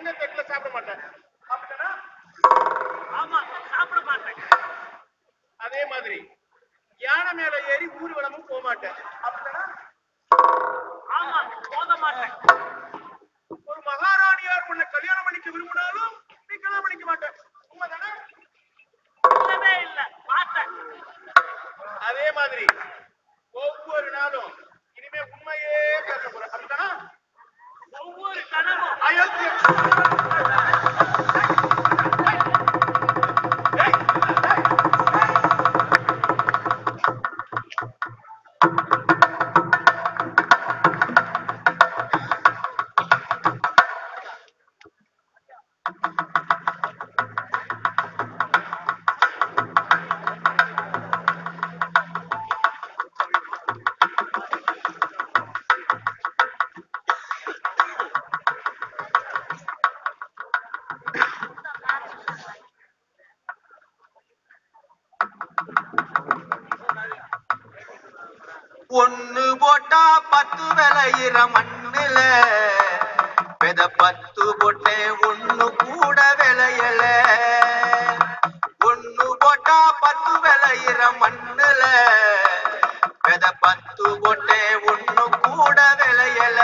மண்ண தட்டுல சாப்பிட மாட்டேன் அப்படின்னா ஆமா சாப்பிட மாட்டேன் அதே மாதிரி யானை மேல ஏறி ஊர்வலமும் போக மாட்டேன் அப்படின்னா ஆமா போக மாட்டேன் ஒரு மகாராணியார் உன்னை கல்யாணம் பண்ணிக்க விரும்பினாலும் நீ கல்யாணம் பண்ணிக்க மாட்டேன் உண்மைதானே இல்லவே இல்ல மாட்டேன் அதே மாதிரி ஒவ்வொரு நாளும் இனிமே உண்மையே பேச போற அப்படின்னா ஒவ்வொரு கனவும் அயோத்தி ஒண்ணு போட்டா பத்து விளையிற மண்ணுல வித பத்து போட்டே ஒண்ணு கூட விளையல ஒண்ணு போட்டா பத்து விளையிற மண்ணுல வித பத்து போட்டே ஒண்ணு கூட விளையல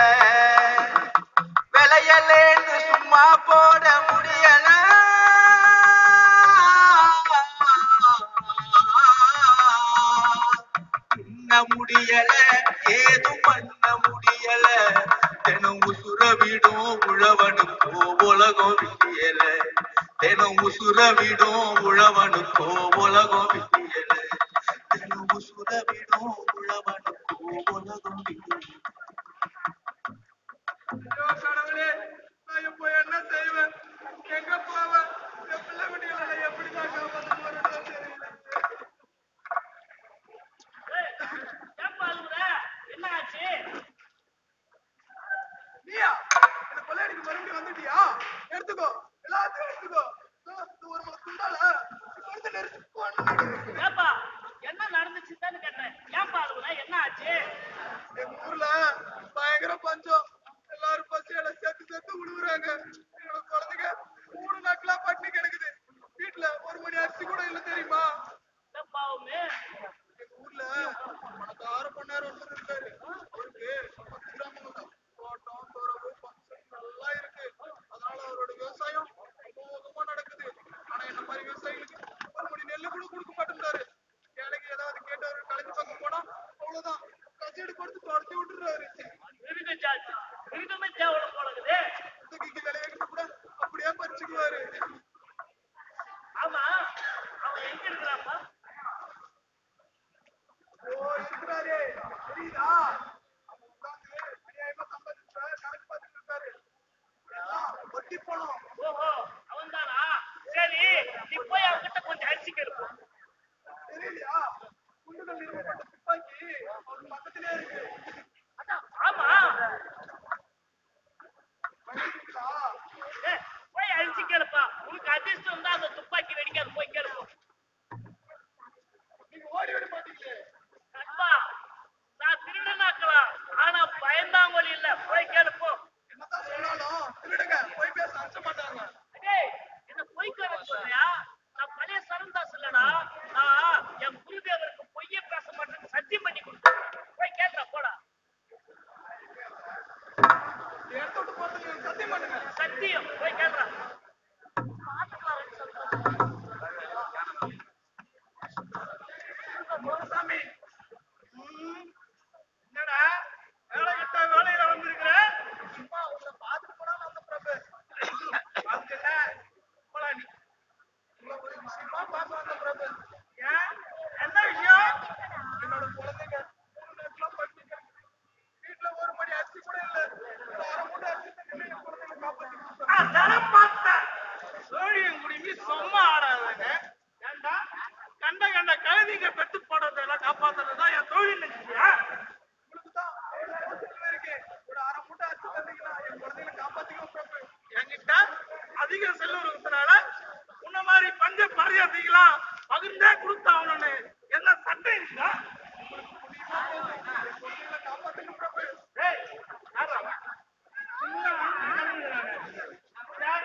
விளையலேன்னு சும்மா போட முடியல உண்ண முடியல ஏதும் பண்ண முடியல தினம் உசுர விடும் உழவனுக்கோ உலகம் விட்டியல தினம் உசுர விடும் உழவனுக்கோ உலகம் விட்டியல தினம் உசுர விடும் உழவனுக்கோ உலகம் விட்டியல ஐயோ கடவுளே நான் இப்போ என்ன செய்வேன் எங்க போவேன் என் பிள்ளை குட்டிகளை நான் எப்படிதான் காப்பாற்ற போறேன்னு தெரியல ஏய், ஏன்பா அழுகுற? என்ன ஆச்சு நீயா இந்த கொள்ளையடிக்கு மறுபடியும் வந்துட்டியா எடுத்துக்கோ எல்லாத்தையும் எடுத்துக்கோ இதோ, இது ஒரு முளை துண்டால இப்ப எடுத்து நெரிச்சு கொன்னு. ஏப்பா என்ன நடந்துச்சுன்னு கேட்டேன் ஏன்பா அழுகுற? என்ன ஆச்சு எங்க ஊர்ல பயங்கர பஞ்சம் எல்லாரும் பசியால செத்து செத்து விழுகுறாங்க என்னோட குழந்தைங்க மூணு நாட்களா பட்டினி கிடக்குது வீட்டுல ஒரு மணி அரிசி கூட இல்ல தெரியுமா இந்த பாவமே எங்க ஊர்ல பணக்கார பண்ணார் ஒருத்தர் இருக்காரு அவருக்கு பத்து கிராமங்கள் தான் தோட்டம் துறவு பம்சம் நல்லா இருக்கு அதனால அவரோட விவசாயம் அமோகமா நடக்குது ஆனா என்ன மாதிரி விவசாயிகளுக்கு ஒரு மணி நெல்லு கூட கொடுக்க மாட்டேங்கிறாரு ஏழைக்கு ஏதாவது கேட்டு அவரு கலைஞ்சு பக்கம் போனா அவ்வளவுதான் கசீடு கொடுத்து தொடச்சி விட்டுறாரு மிருக ஜாதி மிருகமே தேவலம் போலகுது தூக்கிக்கு விளையாட்டு கூட அப்படியே பறிச்சுக்குவாரு ஆமா அவன் எங்க இருக்கிறாப்பா ஓ இருக்கிறாரு தெரியுதா அவன் உட்கார்ந்து அநியாயமா சம்பாதிச்சு கணக்கு பார்த்துட்டு இருக்காரு எல்லாம் வட்டி பணம் ஓஹோ அவன்தானா சரி நீ போய் அவன்கிட்ட கொஞ்சம் அரிசி கேளுப்போம் தெரியலையா குண்டுகள் நிறுவப்பட்ட துப்பாக்கி அவர் பக்கத்திலே இருக்கு அதான் ஆமா பண்ணிட்டீங்களா ஏய், போய் அரிசி கேளுப்பா உனக்கு அதிர்ஷ்டம் இருந்தா அந்த துப்பாக்கி வெடிக்காது போய் கேளுப்போம் நீங்க ஓடி விட மாட்டீங்களே நண்பா நான் திருடனாக்கலாம் ஆனா பயந்தாங்கொலி இல்ல போய் கேளுப்போ என்னதான் சொன்னாலும் திருடுங்க போய் பேச அனுப்ப மாட்டாங்க டேய் என்ன பொய்க்காரன் சொல்றியா நான் பழைய சரந்தாஸ் இல்லடா நான் என் குருதேவருக்கு பொய்யே பேச மாட்டேன்னு சத்தியம் பண்ணி கொடுத்தேன் போய் கேட்டா போடா எடுத்து விட்டு போறதுக்கு சத்தியம் பண்ணுங்க சத்தியம் போய் கேட்றா சாமி ம், என்னடா வேலை கிட்ட வேலையில வந்திருக்கிற சும்மா உங்களை பார்த்துட்டு போனாலும் அந்த பிரபு பார்த்துல போலாம் நீ உங்களை ஒரு விஷயமா பார்க்க வந்த பிரபு ஏன் என்ன விஷயம் என்னோட குழந்தைங்க மூணு நேரத்துல பட்டினி வீட்டுல ஒரு மணி அரிசி கூட இல்ல ஒரு அரை மூட்டை அரிசி தண்ணி என் குழந்தைங்களை காப்பாத்தி கொடுத்தாங்க. அதெல்லாம் பார்த்தேன் சோழியங்குடிமி சும்மா ஆடாதாங்க ஏண்டா கண்ட கண்ட கழுதிங்க பெத்து போடுறதெல்லாம் காப்பாத்துறதுதான் என் தொழில் நினைச்சியா உங்களுக்கு தான் எவ்வளவு செல்வம் இருக்கு ஒரு அரை மூட்டை அரிசி தந்தீங்கன்னா என் குழந்தைகளை காப்பாத்திக்கோ பிரபு என்கிட்ட அதிக செல்வம் இருக்கிறதுனால உன்ன மாதிரி பஞ்ச மரியாதைகளாம் பகிர்ந்தே கொடுத்தாகணும்னு என்ன சட்டை இருக்கா என் குழந்தைகளை காப்பாத்துங்க பிரபு டேய், யார்றா அவன்? சின்ன ஆள் நினைக்கிறானே. யார்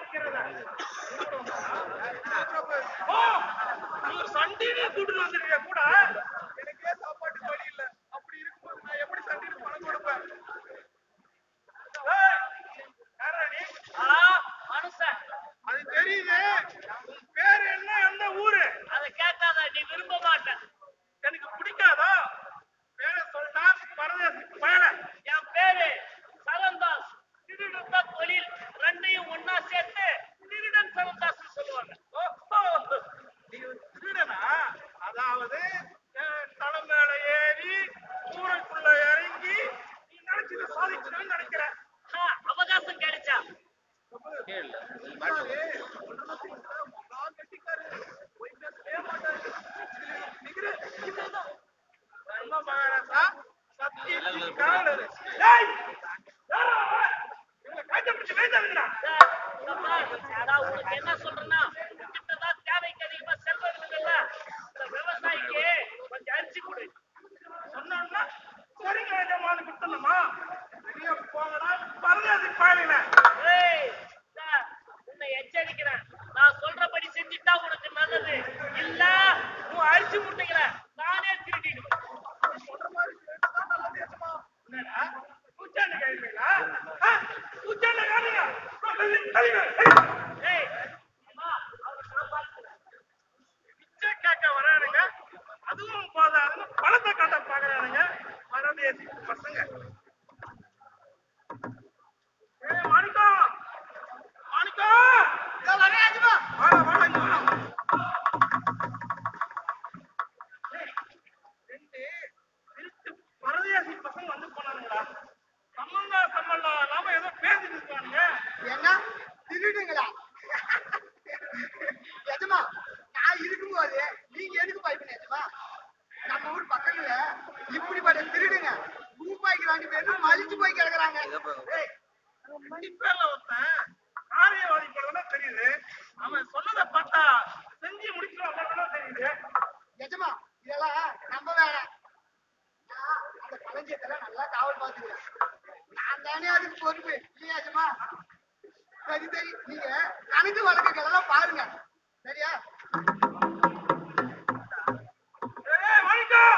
டேய் யாரா அவன்? இவனை கைத்த பிடிச்சு வைத்தானுங்கடா சார், இந்த பார், அதான் உனக்கு என்ன சொல்றேன்னா உன்கிட்டதான் தேவைக்கு அதிகமா செல்வம் இருக்குல்ல இந்த விவசாயிக்கு கொஞ்சம் அரிசி கொடு சொன்னான்னா சரிங்க வேண்டாமான்னு கொடுத்தணுமா வெளிய போங்கடா பரதேசி பாயலின ஏய், சார், உன்னை எச்சரிக்கிறேன் நான் சொல்றபடி செஞ்சுட்டா உனக்கு நல்லது இல்ல உன் அரிசி முட்டைகளை நானே திருடிடுவேன் சொல்ற மாதிரி கேட்டுதான் நல்லது ஏசுமா. என்னடா பூச்சாண்டி கைவிங்களா பூச்சாண்டி காணுங்க ஏய் அம்மா அவரை நான் பார்த்துக்கிறேன் பிச்சை கேட்க வரானுங்க அதுவும் போதாதுன்னு பழத்தை காட்ட பாக்குறானுங்க பரதேசி பசங்க ஏய் மாணிக்கம் மாணிக்கம் வாடா வாடா இங்க வா ஏய், ரெண்டு திருட்டு பரதேசி பசங்க வந்து போனானுங்கடா சம்மந்தம் சம்மந்தம் இல்லாம ஏதோ பேசிட்டு இருக்கானுங்க என்ன திருடுங்களா எஜமா நான் இருக்கும்போது நீங்க எதுக்கு பயப்பட எஜமா நம்ம ஊர் பக்கத்துல இப்படிப்பட்ட திருடுங்க ரூபாய்க்கு ரெண்டு பேரும் மலிச்சு போய் கிடக்குறாங்க ஏய், ரெண்டு பேர்ல ஒருத்தன் காரியவாதி போலதான் தெரியுது அவன் சொன்னதை பார்த்தா செஞ்சு முடிச்சிருவாங்க தெரியுது எஜமா இதெல்லாம் நம்ப வேணாம் நான் அந்த களஞ்சியத்துல நல்லா காவல் பார்த்துக்கிறேன் நான் தானே அதுக்கு பொறுப்பு இல்லையா எஜமா சரி சரி நீங்க கணக்கு வழக்குகள் எல்லாம் பாருங்க சரியா ஏய் மாணிக்கம்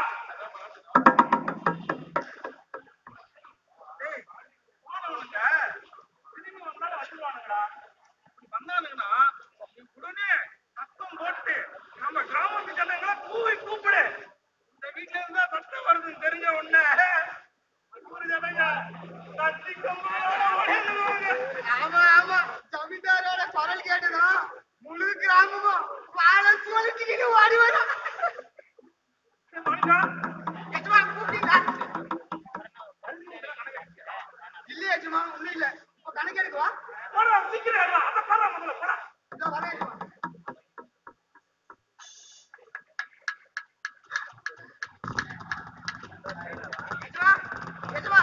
ஏய் போனவனுங்க திரும்பி வந்தாலும் வந்துருவானுங்கடா இப்படி வந்தானுங்கன்னா நீ உடனே சத்தம் போட்டு நம்ம கிராமத்து ஜனங்களை கூவி கூப்பிடு இந்த வீட்டுல இருந்தா சத்தம் வருதுன்னு தெரிஞ்ச உடனே ஊர் ஜனங்க கத்தி கொம்புகளோட ஓடிடுவாங்க. ஆமா ஆமா ஜமீன்தாரோட குரல் கேட்டுதான் முழு கிராமமும் வாழை சொல்லிட்டு ஓடி வரும் ஏய் மாணிக்கம் எஜமா கூப்பிட்டீங்களா இல்லையா எஜமா ஒண்ணும் இல்ல இப்ப கணக்கு எடுக்கவா போடா சீக்கிரம் ஏறுடா. அதை பாரு முதல்ல போடா இதோ வரேன் எஜமா எஜமா எஜமா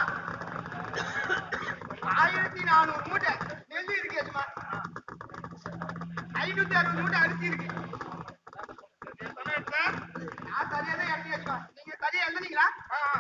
ஆயிரத்தி நானூறு மூட்டை நெல் இருக்கு எஜமா ஐநூத்தி அறுபது மூட்டை அரிசி இருக்கு எத்தனை எடுத்த? நான் சரியா தான் எழுதி எஜமா நீங்க சரியா எழுதுனீங்களா ஆ, ஆ.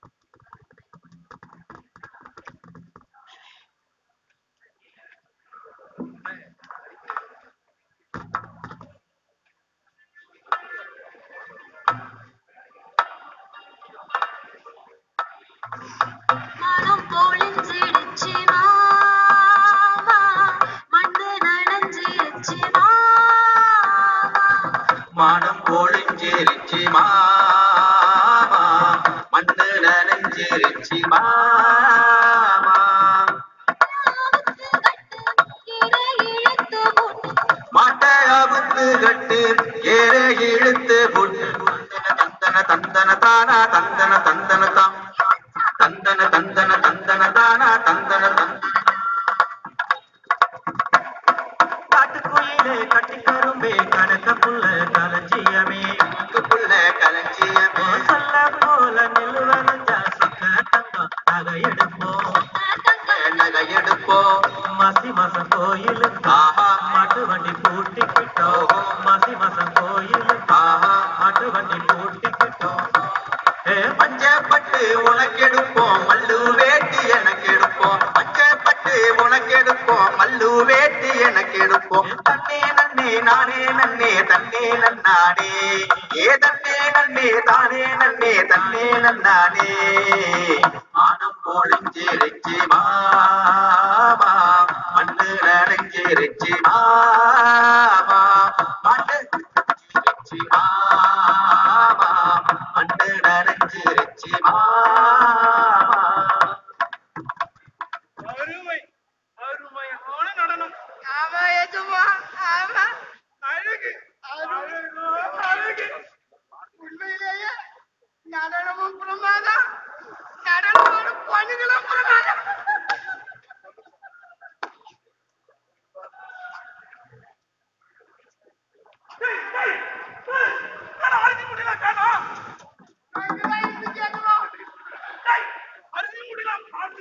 மனம் பொழிஞ்சிடுச்சு மாமா மண்ணு நனைஞ்சிருச்சு மாமா மானம் பொழிஞ்சிருச்சு மாமா மண்ணு நனைஞ்சிருச்சு மாமா மாட்டை அவுத்து கட்டு ஏற இழுத்து போட்டு தந்தன தந்தன தானா தந்தன தந்தன தான் தந்தன தந்தன தந்தன தானா தந்தன தந்தன காட்டுக்குயிலே கட்டி கரும்பே கணக்க புள்ள களஞ்சியமே புள்ள களஞ்சியமே சொல்ல போல நெல்லு வரைஞ்சா சொக்க தங்கம் நகை எடுப்போம் நகை எடுப்போம் மசி மசம் கோயிலுக்கு ஆஹா மாட்டு வண்டி பூட்டிக்கிட்டோம் மசி மசம் கோயிலுக்கு ஆஹா மாட்டு வண்டி பூட்டிக்கிட்டோம் ஏ பஞ்சப்பட்டு உனக்கு எடுப்போம் மல்லு வேட்டி எனக்கு எடுப்போம் பஞ்சப்பட்டு உனக்கு எடுப்போம் மல்லு வேட்டி எனக்கு எடுப்போம் தன்னே நன்னே நானே நன்னே தன்னே நன்னானே ஏ தன்னே நன்னே தானே நன்னே தன்னே நன்னானே ஆனம் பொழிஞ்சிருச்சு மாமா மண்ணு நனைஞ்சிருச்சு மாமா மண்ணு நனைஞ்சிருச்சு மாமா மண்ணு நனைஞ்சிருச்சு மாமா அருமை அருமையான நடனம் ஆமா எஜமா ஆமா அழகு அழகோ அழகு உண்மையிலேயே நடனமும் பிரமாதம் நடனமோட பொண்ணுகளும் பிரமாதம் டேய், டேய், டேய், என்னடா அரிசி முடியல காணோம் நான் இங்கதான் இருந்து கேட்கணும் டேய், அரிசி முடியல பாட்டு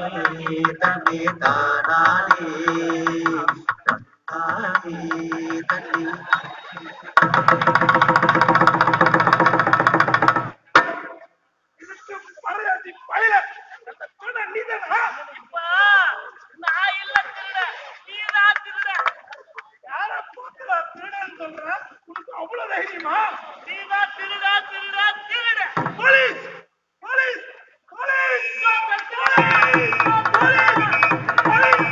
தன்னே தானானே தானே தன்னே இதுக்கு பறையாசி பயில அந்த சொன்ன நீதானா இப்ப நான் இல்ல திருட நீதான் திருட யாரா போக்குடா திருடன்னு சொல்ற உனக்கு அவ்வளவு தைரியமா நீதான் திருடா திருடா திருட police police police police police police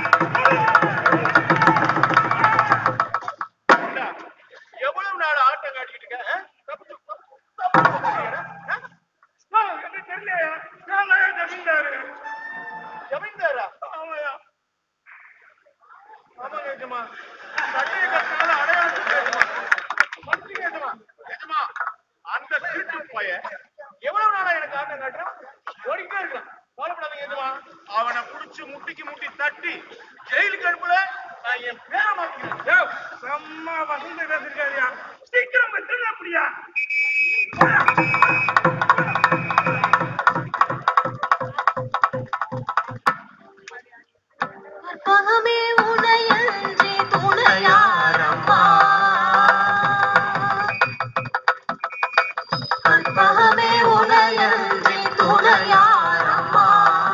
ஏண்டா, எவ்வளவு நாள் ஆட்டம் காட்டிக்கிட்டு இருக்க ஆ? தப்பிச்சு, தப்பிச்சு, தப்பிச்சு போறியாடா, ஆ? ஆ, எனக்கு தெரியலையா நான் தான் ஜமீன்தாரு ஜமீன்தாரா ஆமாயா ஆமாங்க எஜமா சட்டையை கட்டினால அடையாளம் எஜமா மன்னிச்சுங்க எஜமா எஜமா அந்த திருட்டு பையன் எவ்வளவு நாளா எனக்கு ஆட்டம் காட்டுறான் ஓடிக்கிட்டே இருக்கான் கவலைப்படாதீங்க எஜமா அவனை புடிச்சு முட்டிக்கு முட்டி தட்டி ஜெயிலுக்கு அனுப்பல நான் என் பேரை மாத்திக்கிறேன் செம்ம வசந்த பேசிருக்காருயா சீக்கிரம் வெட்டுங்க அப்படியா கற்பகமே உனையன்றி துணையாரம்மா கற்பகமே உனையன்றி துணையாரம்மா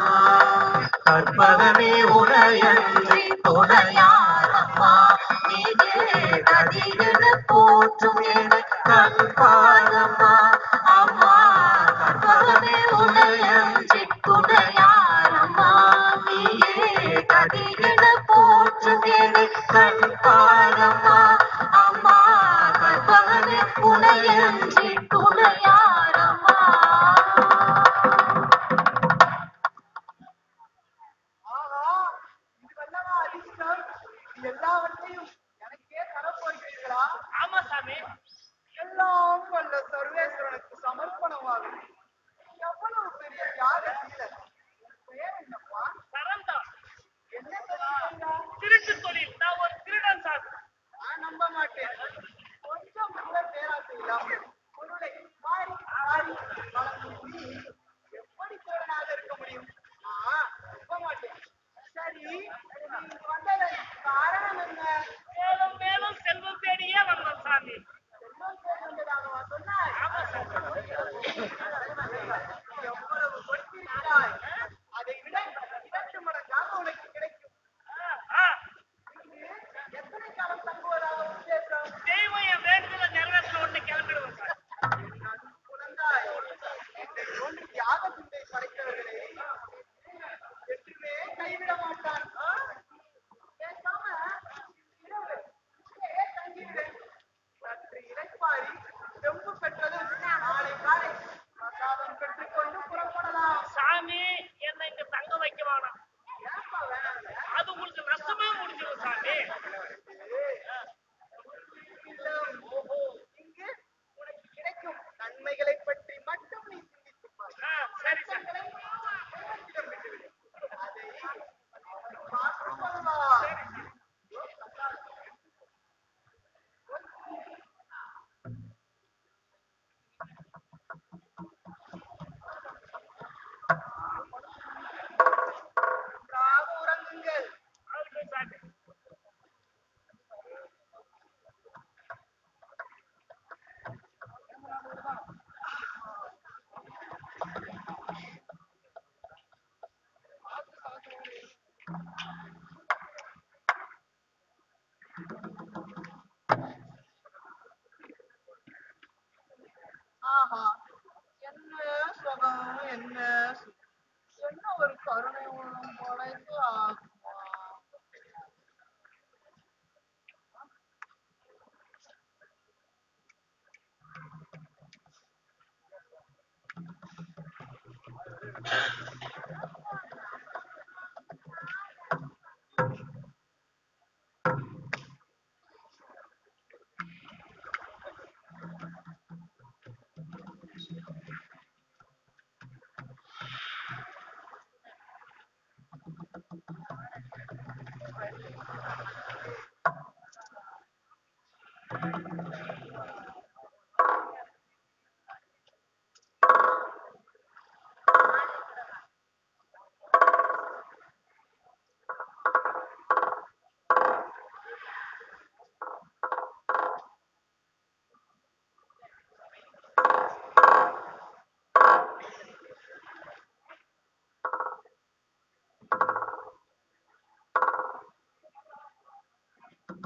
கற்பகமே உனையன்றி துணையாரம்மா நீயே கதிரென போற்றும் என கண் பாரம்மா அம்மா கற்பகமே உனையன்றி துணையாரம்மா நீயே கதிரென போற்றும் என கண் பாரம்மா அம்மா கற்பகமே உனையன்றி துணையாரம்மா ஆஹா இது வல்லவா அதிர்ஷ்டம் எல்லாவற்றையும் எனக்கே தரப்போகிறீர்களா ஆமா சாமி எல்லாம் வல்ல சர்வேஸ்வரனுக்கு சமர்ப்பணமாகும் எவ்வளவு பெரிய தியாக சீலர் உன் பெயர் என்னப்பா சரந்தா என்ன சொல்லுங்க திருட்டு தொழில் நான் ஒரு திருடன் சாமி நான் நம்ப மாட்டேன் கொஞ்சம் கூட பேராசை இல்லாமல் பொருளை மாறி மாறி வழங்கும் நீ எப்படி திருடனாக இருக்க முடியும் நான் நம்ப மாட்டேன் சரி நீ வந்ததன் காரணம் என்ன மேலும் மேலும் செல்வம் தேடியே வந்தோம் சாமி செல்வம் தேடி வந்ததாகவா சொன்னாய் ஆமா சாமி எவ்வளவு கொடுத்திருக்கிறாய் அதை விட இரண்டு மடங்காக உனக்கு கிடைக்கும் ஆ, இங்கு எத்தனை காலம் தங்குவதாக உத்தேசம் தெய்வம் என் வேண்டுதலை நிறைவேற்ற உடனே கிளம்பிடுவோம் சாமி நான் குழந்தாய் என்னை போன்று தியாக சிந்தை படைத்தவர்களை என்றுமே கைவிட மாட்டான் ஆ? பேசாம இரவு இங்கேயே தங்கிவிடு. சற்று இளைப்பாறி செம்பு பெற்றதும் நாளை காலை பிரசாதம் பெற்றுக்கொண்டு புறப்படலாம் சாமி என்னை இங்க தங்க வைக்க வேணாம் ஏன்பா வேணாங்க அது உங்களுக்கு நஷ்டமே முடிஞ்சிடும் சாமி இல்லம். ஓஹோ இங்கு உனக்கு கிடைக்கும் நன்மைகளை பற்றி மட்டும் நீ சிந்தித்துப் பார். ஆ, சரி சாமி கஷ்டங்களை தெய்வத்திடம் விட்டுவிடு. அதை அவன் பார்த்துக் கொள்வான். நன்றாக உறங்குங்கள் ஆகட்டும் சாமி ஆஹா என்ன சுகம் என்ன சுகம். என்ன ஒரு கருணை உள்ளம் படைத்து ஆகுமா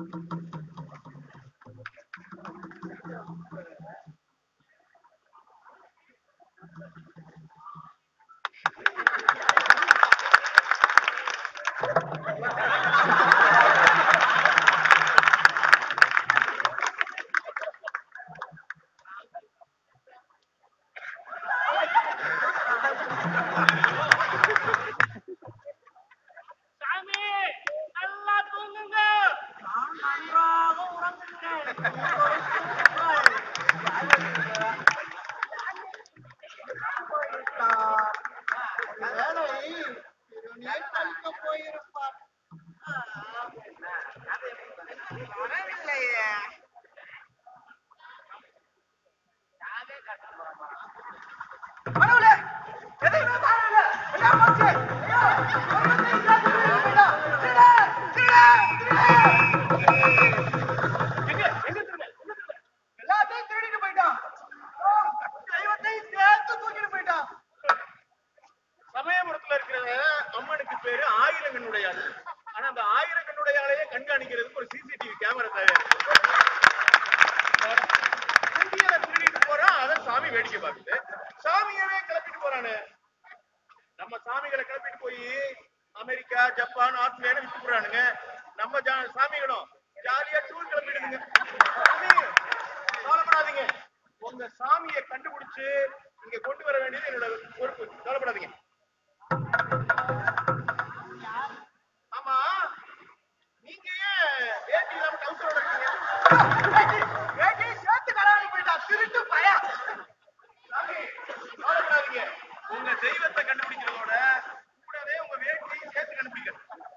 சாமி நல்லா தூங்குங்க வேலை கழிக்க போயிருப்பார் வரவில்லையே கடவுளே எதையுமே காணல எல்லாம் போச்சு ஐயோ ஒருவனையும் காத்து போயிட்டான். திருட, திருட, திருட. எல்லாத்தையும் திருடிட்டு போயிட்டான் ஓ, தெய்வத்தையும் சேர்த்து தூக்கிட்டு போயிட்டான் சமயபுரத்துல இருக்கிற அம்மனுக்கு பேரு ஆயிரங்கண்ணுடையாள் ஆனா அந்த ஆயிரங்கண்ணுடையாளையே கண்காணிக்கிறதுக்கு ஒரு சிசிடிவி கேமரா தேவை இந்தியால திருடிட்டு போறான் அதை சாமி வேடிக்கை பார்க்குது சாமியவே கிளப்பிட்டு போறானு நம்ம சாமிகளை கிளப்பிட்டு போய் அமெரிக்கா ஜப்பான் ஆஸ்திரேலியா வித்து போறானுங்க நம்ம ஜா- சாமிகளும் ஜாலியா டூர் கிளம்பிடுதுங்க சாமி, கவலைப்படாதீங்க உங்க சாமியை கண்டுபிடிச்சு இங்க கொண்டு வர வேண்டியது என்னோட பொறுப்பு கவலைப்படாதீங்க ஆமா நீங்க ஏன் வேட்டி இல்லாம டவுசரோட இருக்கீங்க வேட்டையை சேர்த்து கலாணி போயிட்டான் திருட்டு பையன் சாமி, கவலைப்படாதீங்க உங்க தெய்வத்தை கண்டுபிடிக்கிறதோட கூடவே உங்க வேட்டியையும் சேர்த்து கண்டுபிடிக்க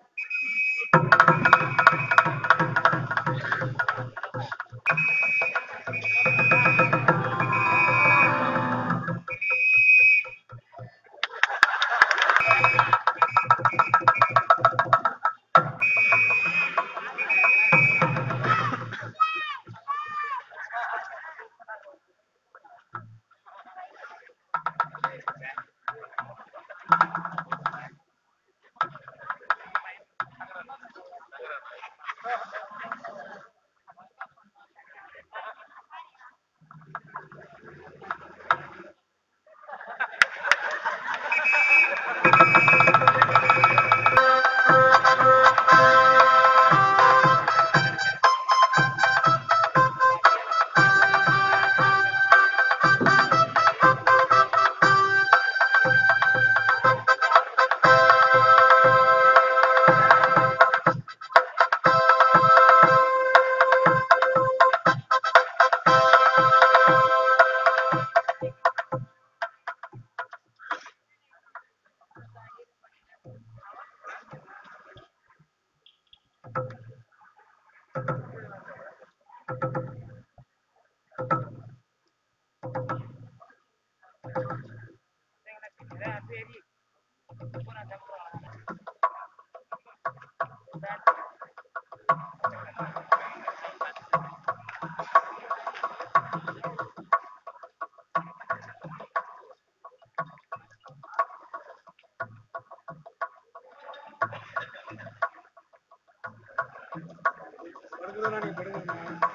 படுக்குதானா நீ படுக்குறா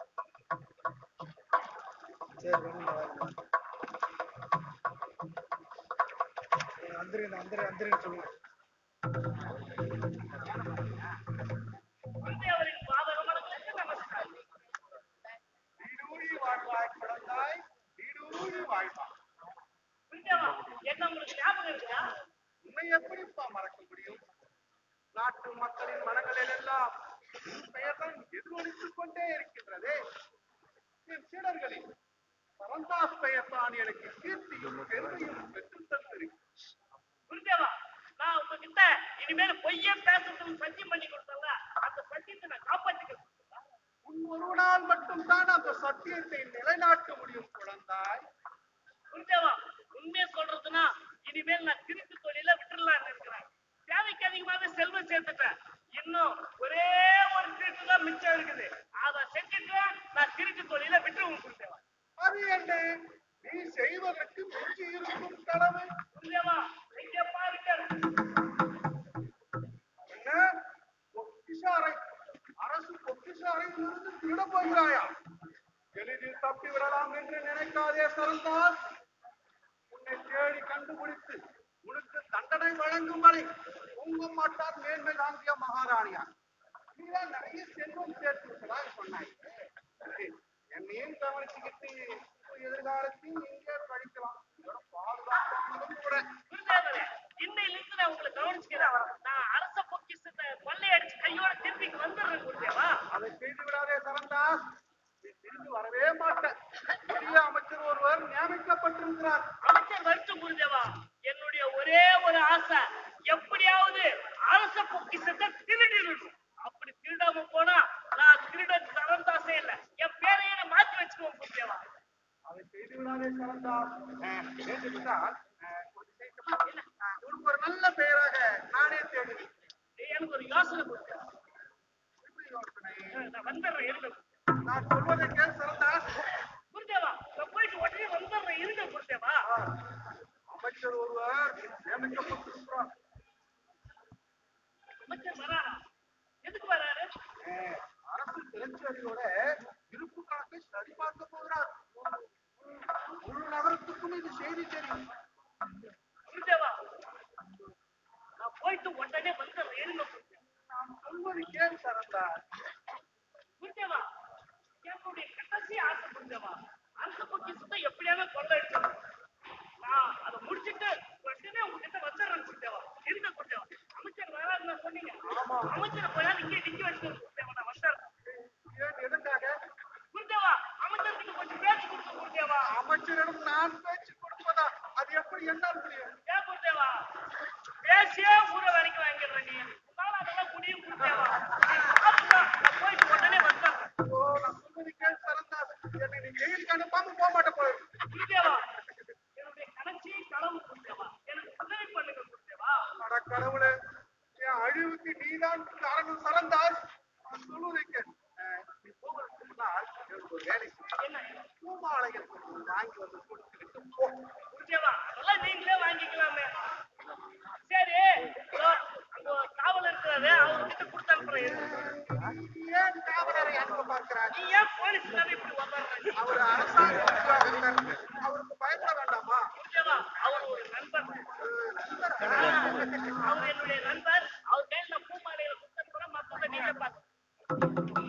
சரி வருங்க வந்துருங்க வந்துரு வந்துருன்னு சொல்லுங்க குருதேவரின் பாதகமனங்களுக்கு நமஸ்காரம் வீடூழி வாழ்வாய் குழந்தாய் வீடூழி வாழ்வாய் குருதேவா என்ன உங்களுக்கு ஞாபகம் இருக்கா உன்னை எப்படிப்பா மறக்க முடியும் நாட்டு மக்களின் மனங்களில் எல்லாம் உன் பெயர்தான் எதிரொலித்துக் கொண்டே இருக்கின்றதே என் சீடர்களின் பரந்தாஸ் பெயர்தான் எனக்கு கீர்த்தியும் பெருமையும் பெற்றுத் தந்திருக்கிறது குருதேவா நான் உங்ககிட்ட இனிமேல் பொய்யே பேசுறதுன்னு சத்தியம் பண்ணி கொடுத்தல அந்த சத்தியத்தை நான் காப்பாற்றிக்க உன் ஒருவனால் மட்டும்தான் அந்த சத்தியத்தை நிலைநாட்ட முடியும் குழந்தாய் குருதேவா உண்மையை சொல்றதுன்னா இனிமேல் நான் திருட்டு தொழில விட்டுறலாம்னு இருக்கிறேன் தேவைக்கு அதிகமாவே செல்வம் சேர்த்துட்டேன் இன்னும் ஒரே ஒரு திருட்டு தான் மிச்சம் இருக்குது அதை செஞ்சுட்டு நான் திருட்டு தொழில விட்டுருவேன் குருதேவா அது என்ன நீ செய்வதற்கு மிஞ்சி இருக்கும் கடமை குருதேவா இங்க பாருங்க என்ன பொக்கிஷ அறை அரசு பொக்கிஷ வழங்கும் வரை உங்க மாட்டார் மேன்மை தாங்கிய மகாராணியா நீதான் நிறைய செல்வம் சேர்த்து விட்டதாக சொன்னாய் என்னையும் கவனிச்சுக்கிட்டு இப்போ எதிர்காலத்தையும் எங்கே கழிக்கலாம் இதோட பாதுகாப்பு கூட குருதேவரே இன்னையிலிருந்து நான் உங்களை கவனிச்சுக்கிறேன் நான் அரச பொக்கிஷத்தை கொள்ளையடிச்சு கையோட திருப்பி இங்க வந்துடுறேன் குருதேவா அதை செய்து விடாதே சரந்தாஸ் நீ திரும்பி வரவே மாட்டேன் புதிய அமைச்சர் ஒருவர் நியமிக்கப்பட்டிருக்கிறார் அமைச்சர் வரட்டும் குருதேவா என்னுடைய ஒரே ஒரு ஆசை எப்படியாவது அரச பொக்கிஷத்தை திருடிடணும் அப்படி திருடாம போனா நான் திருடன் தரந்தாசே இல்ல என் பேரையே நான் மாத்தி வச்சுக்குவேன் குருதேவா அதை செய்து விடாதே சரந்தாஸ் கேட்டுவிட்டால் கொஞ்சம் சீக்கிரமா அஹ், உனக்கு ஒரு நல்ல பெயராக நானே தேடுகிறேன் எனக்கு ஒரு யோசனை குருதேவா எப்படி யோசனை? நான் வந்துடுறேன் இருங்க நான் சொல்வதை கேள் சரந்தாஸ் குருதேவா நான் போயிட்டு உடனே வந்துடுறேன் இருங்க குருதேவா அமைச்சர் ஒருவர் நியமிக்கப்பட்டிருக்கிறார் அமைச்சர் வராரா எதுக்கு வராரு அஹ், அரசு திரைச்சேரியோட இருப்பு கணக்கை சரி பார்க்க போகிறார் முழு நகரத்துக்கும் இது செய்தி தெரியும் குருதேவா நான் போயிட்டு உடனே வந்துடுறேன் இருங்க குருதேவா நான் சொல்வது கேள் சரந்தாஸ் குருதேவா என்னுடைய கடைசி ஆசை குருதேவா அந்த பொக்கிஷத்தை எப்படியான கொள்ளையடிச்சிடணும் நான் அதை முடிச்சிட்டு உடனே உங்ககிட்ட வந்துடுறேன் குருதேவா இருங்க குருதேவா அமைச்சர் வராருன்னு சொன்னீங்க அமைச்சரை போயா இங்கே நிக்க வச்சுக்கணும் குருதேவா நான் வந்துடுறேன் ஏன் எதற்காக குருதேவா அமைச்சர்கிட்ட கொஞ்சம் பேச்சு கொடுங்க குருதேவா அமைச்சரிடம் நான் பேச்சு கொடுப்பதா அது எப்படி என்னால் முடியும் ஏன் குருதேவா பேசியே ஊரை வரைக்கும் வாங்கிடுறேன் நீ உன்னால அதெல்லாம் முடியும் குருதேவா நீ பாத்துக்கோ, நான் போயிட்டு உடனே வந்துடுறேன் ஓ நான் சொல்வது கேள் சரந்தாஸ் என்னை நீ ஜெயிலுக்கு அனுப்பாம போக மாட்டே போய் குருதேவா என்னுடைய கடைசி களவு குருதேவா எனக்கு உதவி பண்ணுங்க குருதேவா அட கடவுளே என் அழிவுக்கு நீதான் காரணம் சரந்தாஸ் நான் சொல்வதை கேள் அஹ், நீ போவதற்கு முன்னால் எனக்கு ஒரு வேலை செய். என்ன பூமாலைகள் கொஞ்சம் வாங்கி வந்து கொடுத்துக்கிட்டு போ குருதேவா அதெல்லாம் நீங்களே வாங்கிக்கலாமே சரி இதோ அங்க ஒரு காவல் இருக்கிறாரு அவர்கிட்ட கொடுத்து அனுப்புறேன் இரு. ஏன் காவலரை அனுப்ப பார்க்கிறார் நீ ஏன் போலீஸ் மேல இப்படி வர்றாரு அவர் அரசாங்க உத்தியோகஸ்தர். அவருக்கு பயப்பட வேண்டாமா குருதேவா அவர் ஒரு நண்பர் அவர் என்னுடைய நண்பர் அவர் கையில் நான் பூமாலையில கொடுத்து அனுப்புறேன் மத்தத நீங்க பாத்து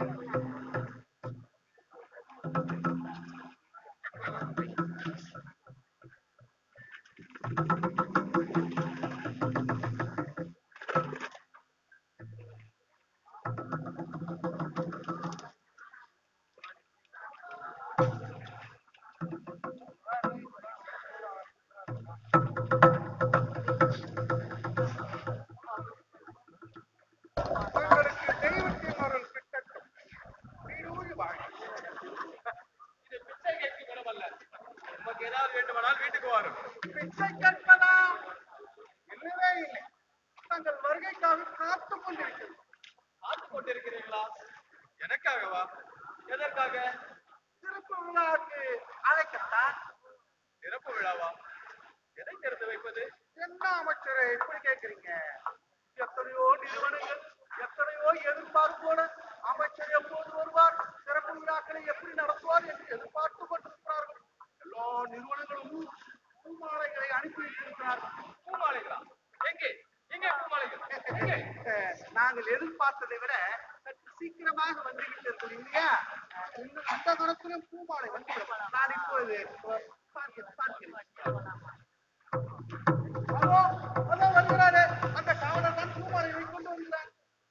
உங்களுக்கு தெய்வத்தின் அருள் கிட்டட்டும் வீடூழி வாழ இது பிச்சை கேட்கும் இடமல்ல உமக்கு ஏதாவது வேண்டுமானால் வீட்டுக்கு வாரும் பிச்சை கேட்பதா இல்லவே இல்லை தங்கள் வருகைக்காக காத்துக் கொண்டிருக்கிறது பார்த்து கொண்டிருக்கிறீர்களா எனக்காகவா எதற்காக சிறப்பு விழாவுக்கு அழைக்கத்தான் சிறப்பு விழாவா எதை திறந்து வைப்பது என்ன அமைச்சரே இப்படி கேட்கிறீங்க எத்தனையோ நிறுவனங்கள் எத்தனையோ எதிர்பார்ப்போட அமைச்சர் எப்போது வருவார் சிறப்பு விழாக்களை எப்படி நடத்துவார் என்று எதிர்பார்த்து கொண்டிருக்கிறார்கள் எல்லா நிறுவனங்களும் பூமாலைகளை அனுப்பி வைத்திருக்கிறார்கள் பூமாலைகளா எங்கே எங்கே பூமாலைகள் எங்கே அஹ், நாங்கள் எதிர்பார்த்ததை விட சற்று சீக்கிரமாக வந்து விட்டீர்கள் இல்லையா அஹ், இன்னும் அந்த காலத்திலும் பூமாலை வந்து நான் இப்பொழுது அஹ், பார்க்கிறேன் பார்க்கிறேன் அதோ அதோ வருகிறாரு அந்த காவலர் தான் பூமாலையை கொண்டு வருகிறார்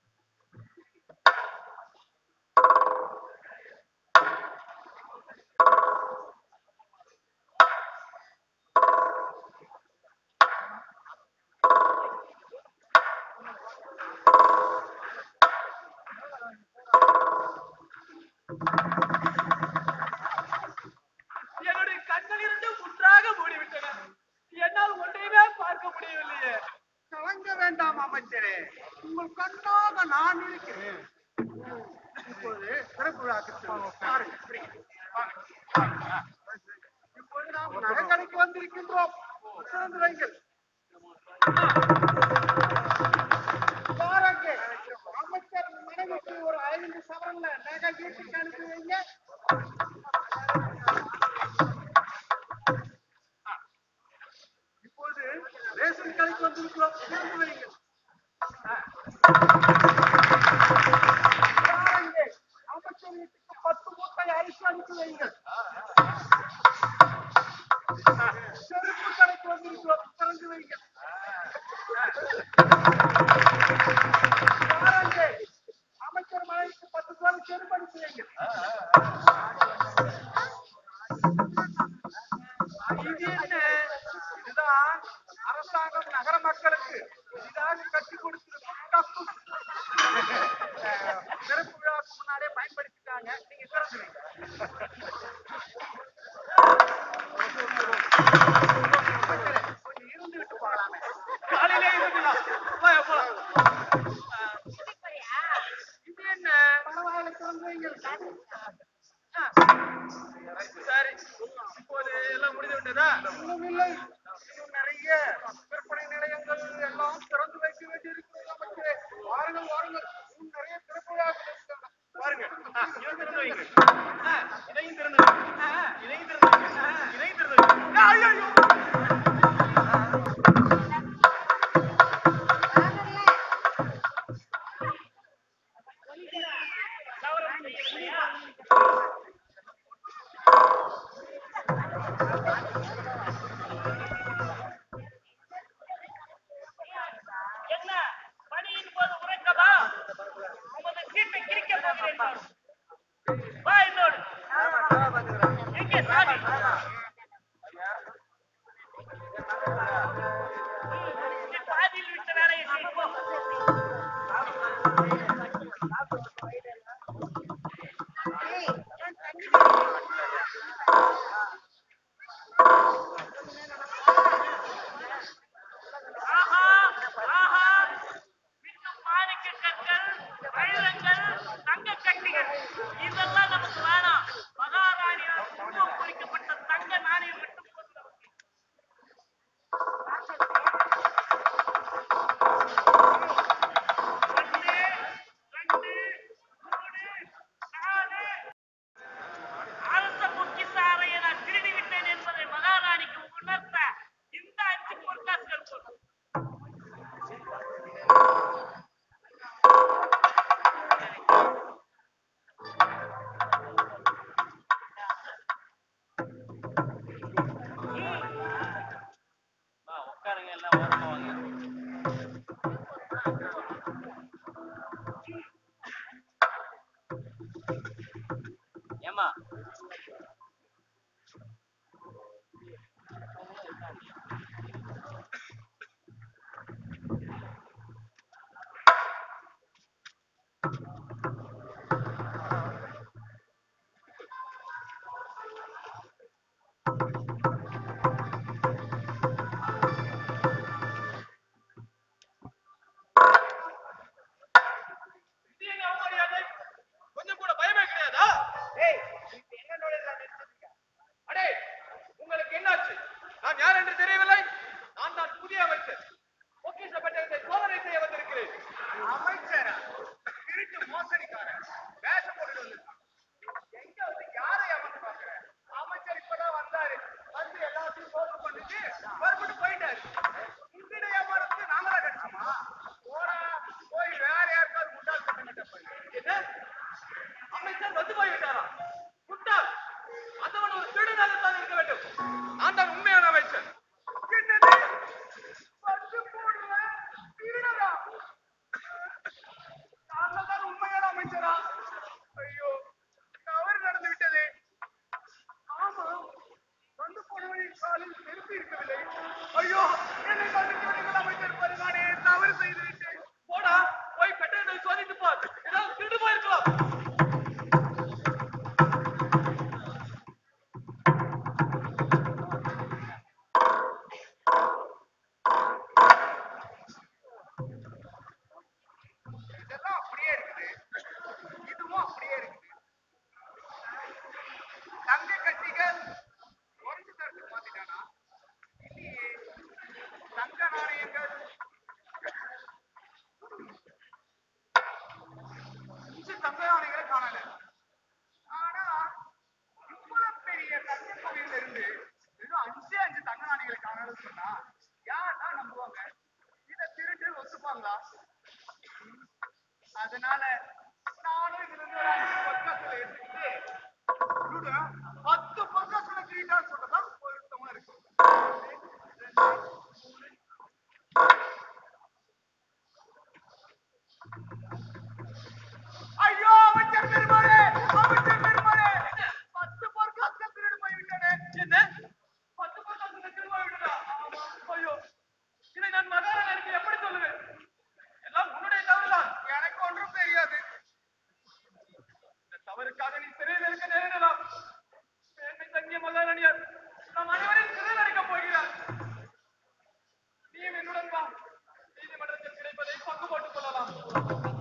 என்னுடைய கண்கள் இருந்து முற்றாக மூடிவிட்டன என்னால் ஒன்றையுமே பார்க்க முடியவில்லையே கலங்க வேண்டாம் அமைச்சரே உங்கள் கண்ணாக நான் இருக்கிறேன் இப்பொழுது சிறப்பு விழாக்கு செல்வோம். பாருங்க, இப்படி. வாங்க, வாங்க. இப்பொழுது நாம் நகைக்கடைக்கு வந்திருக்கின்றோம் திறந்து வைங்கள் பாருங்க அமைச்சர் மனைவிக்கு ஒரு ஐந்து சவரன்ல நகை வீட்டுக்கு அனுப்பி வைங்க இப்பொழுது ரேஷன் கடைக்கு வந்திருக்கிறோம் திறந்து வைங்க பாருங்க, அமைச்சர் வீட்டுக்கு பத்து மூட்டை அரிசி அனுப்பி வைங்க செருப்பு கடைக்கு வந்திருக்கிறோம் திறந்து வைங்க பாருங்க, அமைச்சர் மனைவிக்கு பத்து ரூபாய் செருப்பு அனுப்பி வைங்க இது என்ன இதுதான் அரசாங்கம் நகர மக்களுக்கு இதாக கட்டி கொடுத்திருக்கும் கப்பு. அஹ், சிறப்பு விழாவுக்கு முன்னாடியே பயன்படுத்திட்டாங்க நீங்க திறந்துருங்க கொஞ்சம் இருந்துகிட்டு போகலாமே காலையிலே இருந்துக்கலாம் போய் போலாம் அஹ், இது என்ன பரவாயில்ல திறந்து வைங்க ஆ. சரி இப்போது எல்லாம் முடிந்து விட்டதா இன்னும் இல்லை இன்னும் நிறைய விற்பனை நிலையங்கள் எல்லாம் திறந்து வைக்க வேண்டியிருக்கிறது நமக்கு வாருங்கள் வாருங்கள் இன்னும் நிறைய திறப்பு விழாக்கள் இருக்கின்றன. பாருங்க ஆ, இதை திறந்து வைங்க ஆ, இதையும் திறந்து வைங்க ஆ, இதையும் திறந்து வைங்க ஆ, இதையும் திறந்து வைங்க ஆ, ஐயோ, ஐயோ. கொடுப்பாங்களா அதனால நானும் இதுல இருந்து ஒரு அஞ்சு பொற்காசுகளை எடுத்துக்கிட்டு இவரு பத்து பொற்காசுகளை கிரீட்டான்னு சொல்றதான் பொருத்தமா இருக்கு ஐயோ அமைச்சர் பெருமாளே அமைச்சர் பெருமாளே பத்து பொற்காசுகள் திருடு போய்விட்டனே என்ன பத்து பொற்காசுகள் திரும்ப விட்டதா ஐயோ இதை நான் மகாராஜருக்கு எப்படி சொல்லுவேன் எல்லாம் உன்னுடைய தவறுதான் எனக்கு ஒன்றும் தெரியாது இந்த தவறுக்காக நீ சிறையில் இருக்க நேரிடலாம் மேன்மை தங்கிய மகாராணியார் நாம் அனைவரையும் சிறையில் அடைக்கப் போகிறார் நீயும் என்னுடன் வா நீதிமன்றத்தில் கிடைப்பதை பங்கு போட்டுக் கொள்ளலாம்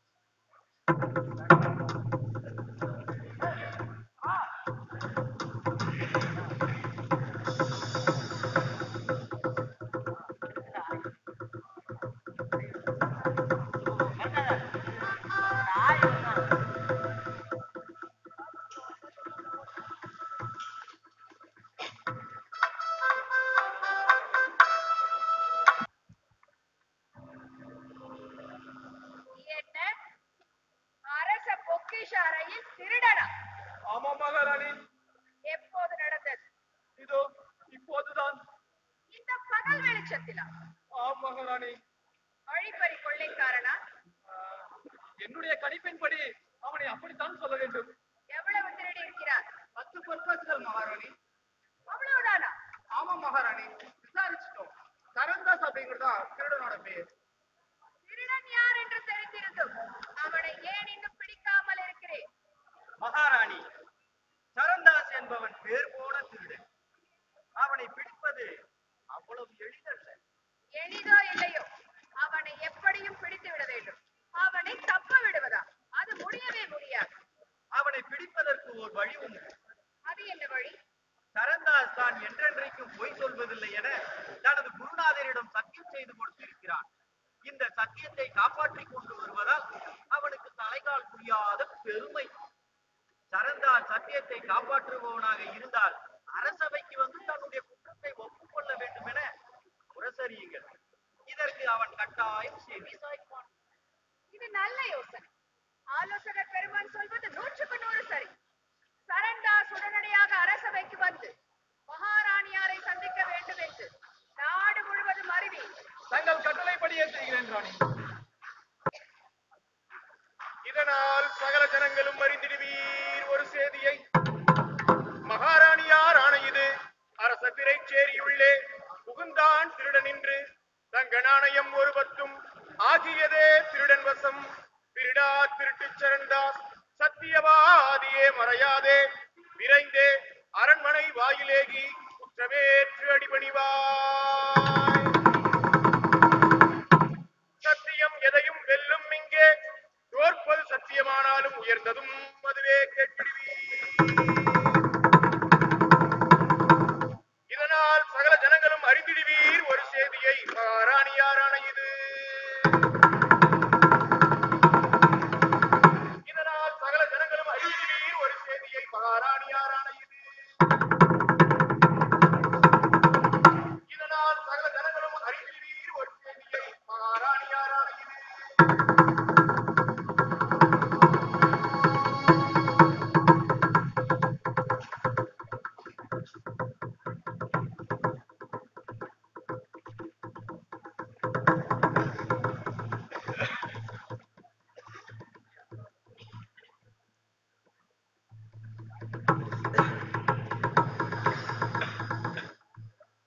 என்ன அரச பொக்கிஷ அறையில் திருடனா ஆமா மகாராணி எப்போது நடந்தது இதோ இப்போதுதான் இந்த பகல் வெளிச்சத்திலா ஆம் மகாராணி வழிப்பறி கொள்ளைக்காரனா ஆஹ், என்னுடைய கணிப்பின்படி அவனை அப்படித்தான் சொல்ல வேண்டும் எவ்வளவு திருடி இருக்கிறார் பத்து பொற்காசுகள் மகாராணி அவ்வளவுதானா ஆமா மகாராணி விசாரிச்சிட்டோம் சரந்தாஸ் அப்படிங்கிறதா திருடனோட பேர் திருடன் யார் என்று தெரிந்திருந்தும் அவனை ஏன் இன்னும் பிடிக்காமல் இருக்கிறேன் மகாராணி சரந்தாஸ் என்பவன் பேர் போன திருடன் அவனை பிடிப்பது அவ்வளவு எளிதல்ல எளிதோ இல்லையோ அவனை எப்படியும் பிடித்து விட வேண்டும் அவனை தப்ப விடுவதா அது முடியவே முடியாது அவனை பிடிப்பதற்கு ஒரு வழி உண்டு அது என்ன வழி சரந்தாஸ் தான் என்றென்றைக்கும் பொய் சொல்வதில்லை என தனது குருநாதரிடம் சத்தியம் செய்து கொடுத்திருக்கிறான் இந்த சத்தியத்தை காப்பாற்றிக் கொண்டு வருவதால் அவனுக்கு தலைகால் புரியாத பெருமை சரந்தாஸ் சத்தியத்தை காப்பாற்றுபவனாக இருந்தால் அரசவைக்கு வந்து தன்னுடைய குற்றத்தை ஒப்புக்கொள்ள வேண்டும் என முரசறியுங்கள் இதற்கு அவன் கட்டாயம் செவி சாய்ப்பான் இது நல்ல யோசனை ஆலோசகர் பெருமான் சொல்வது நூற்றுக்கு நூறு சரி சரண்டாஸ் உடனடியாக அரசவைக்கு வந்து மகாராணியாரை சந்திக்க வேண்டும் என்று நாடு முழுவதும் அறிவி தங்கள் கட்டளைப்படியே செய்கிறேன் ராணி இதனால் சகல ஜனங்களும் அறிந்திடுவீர் ஒரு செய்தியை மகாராணியார் ஆணையுது அரச திரைச்சேரியுள்ளே புகுந்தான் திருடன் என்று தங்க நாணயம் ஒரு பத்தும் ஆகியதே திருடன் வசம் திருடா திருட்டுச் சரண்டாஸ் சத்தியவாதியே மறையாதே விரைந்தே அரண்மனை வாயிலேகி குற்றவேற்று அடிபணிவாய் சத்தியம் எதையும் வெல்லும் இங்கே தோற்பது சத்தியமானாலும் உயர்ந்ததும் அதுவே கேட்டிடுவீர் இதனால் சகல ஜனங்களும் அறிந்திடுவீர் ஒரு செய்தியை மகாராணியாரான இது இதனால் சகல ஜனங்களும் அறிந்திடுவீர் ஒரு செய்தியை மகாராணியாரான இது இதனால் சகல ஜனங்களும் அறிந்திடுவீர் ஒரு செய்தியை மகாராணியாரான இது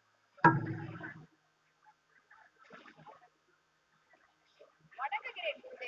வணங்குகிறேன்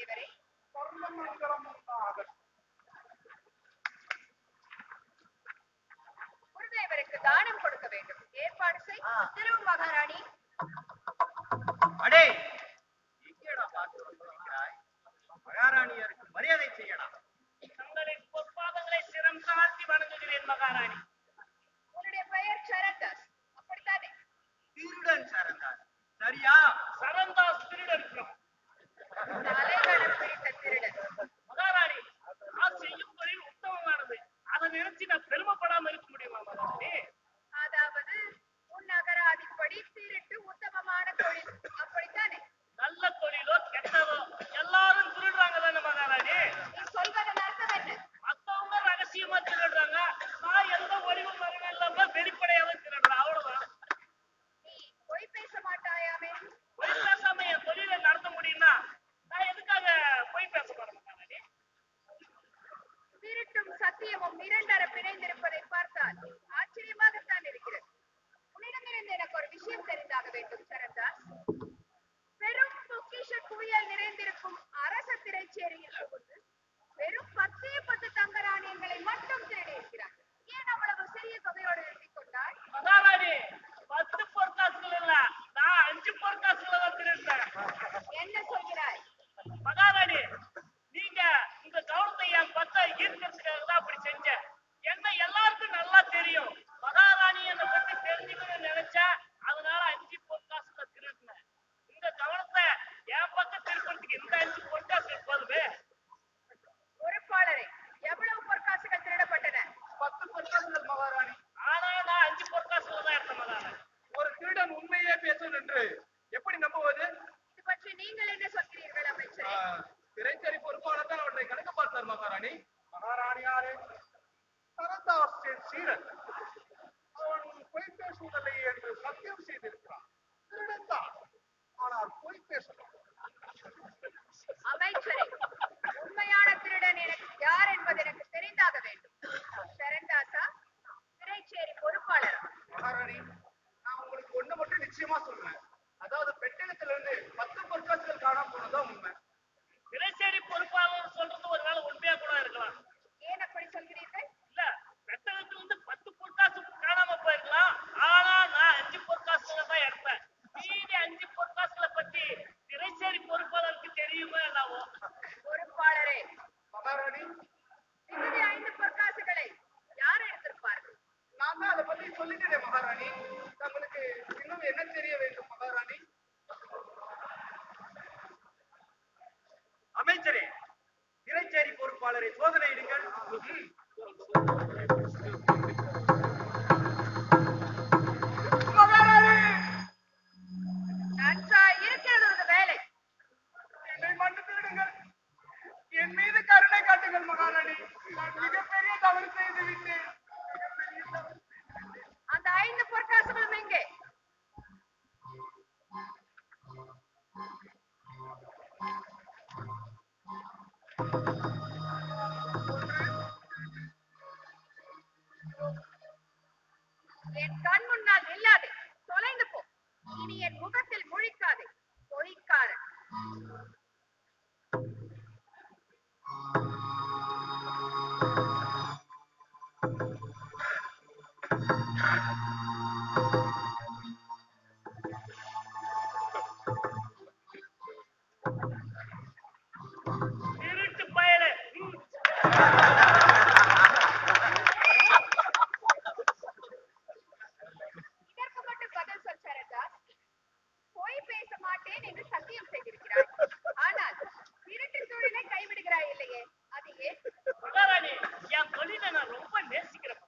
அவரை சோதனையிடுங்கள் நன்றா இருக்கிறது ஒரு வேலை என்னை மன்னித்து விடுங்கள் என் மீது கருணை காட்டுங்கள் மகாராணி நான் மிகப்பெரிய தவறு செய்து விட்டேன் மிகப்பெரிய தவறு. அந்த ஐந்து பொற்காசுகளும் எங்கே என் கண் முன்னால் நில்லாதே தொலைந்து போ இனி என் முகத்தில் முழிக்காதே பொய்க்காரன் திருட்டு பயலே ம். இதற்கு மட்டும் பதில் சொல் சரதாஸ் பொய் பேச மாட்டேன் என்று சத்தியம் செய்திருக்கிறாய் ஆனால் திருட்டு தொழிலை கைவிடுகிறாய் இல்லையே அது ஏன் மகாராணி என் தொழிலை நான் ரொம்ப நேசிக்கிறேன்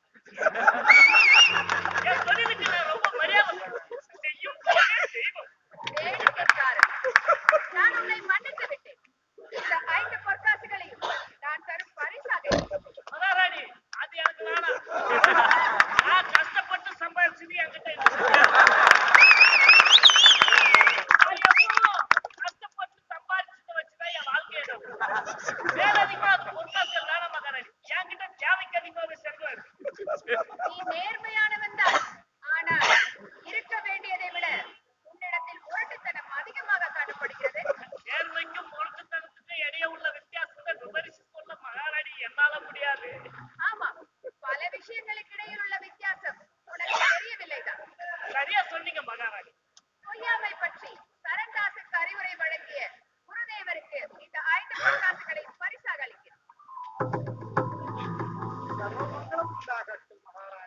என் தொழிலுக்கு நான் ரொம்ப மரியாதை கொடுக்கிறேன். செய்யும் தொழிலே தெய்வம் வேடிக்கைக்காரன் நான் உன்னை மன்னித்து விட்டேன் இந்த ஐந்து பொற்காசுகளையும் நான் தரும் பரிசாக இருக்கிறேன். மகாராணி அது எனக்கு வேணாம் நான் கஷ்டப்பட்டு சம்பாதிச்சது என்கிட்ட இருக்கு. நான் எப்பவும் கஷ்டப்பட்டு சம்பாதிச்சதை வச்சுதான் என் வாழ்க்கையை நடத்துவேன். மேலதிகமா அது பொற்காசுகள் வேணாம் மகாராணி என்கிட்ட தேவைக்கு அதிகமாக செல்வம் இருக்கு நீ நேர்மையானவன் தான் ஆனால் இருக்க வேண்டியதை விட உன்னிடத்தில் முரட்டுத்தனம் அதிகமாக காணப்படுகிறது நேர்மைக்கும் பொருத்தத்தனத்துக்கும் இடையே உள்ள வித்தியாசத்தை விவரிச்சு சொல்ல மகாராணி என்னால முடியாது ஆமா பல விஷயங்களுக்கு இடையில் உள்ள வித்தியாசம் உனக்கு தெரியவில்லைதான் சரியா சொன்னீங்க மகாராணி பொய்யாமை பற்றி சரண்தாசுக்கு அறிவுரை வழங்கிய குருதேவருக்கு இந்த ஐந்து பொற்காசுகளை பரிசாக அளிக்கிறேன் சர்வமங்கலம் உண்டாகட்டும் மகாராணி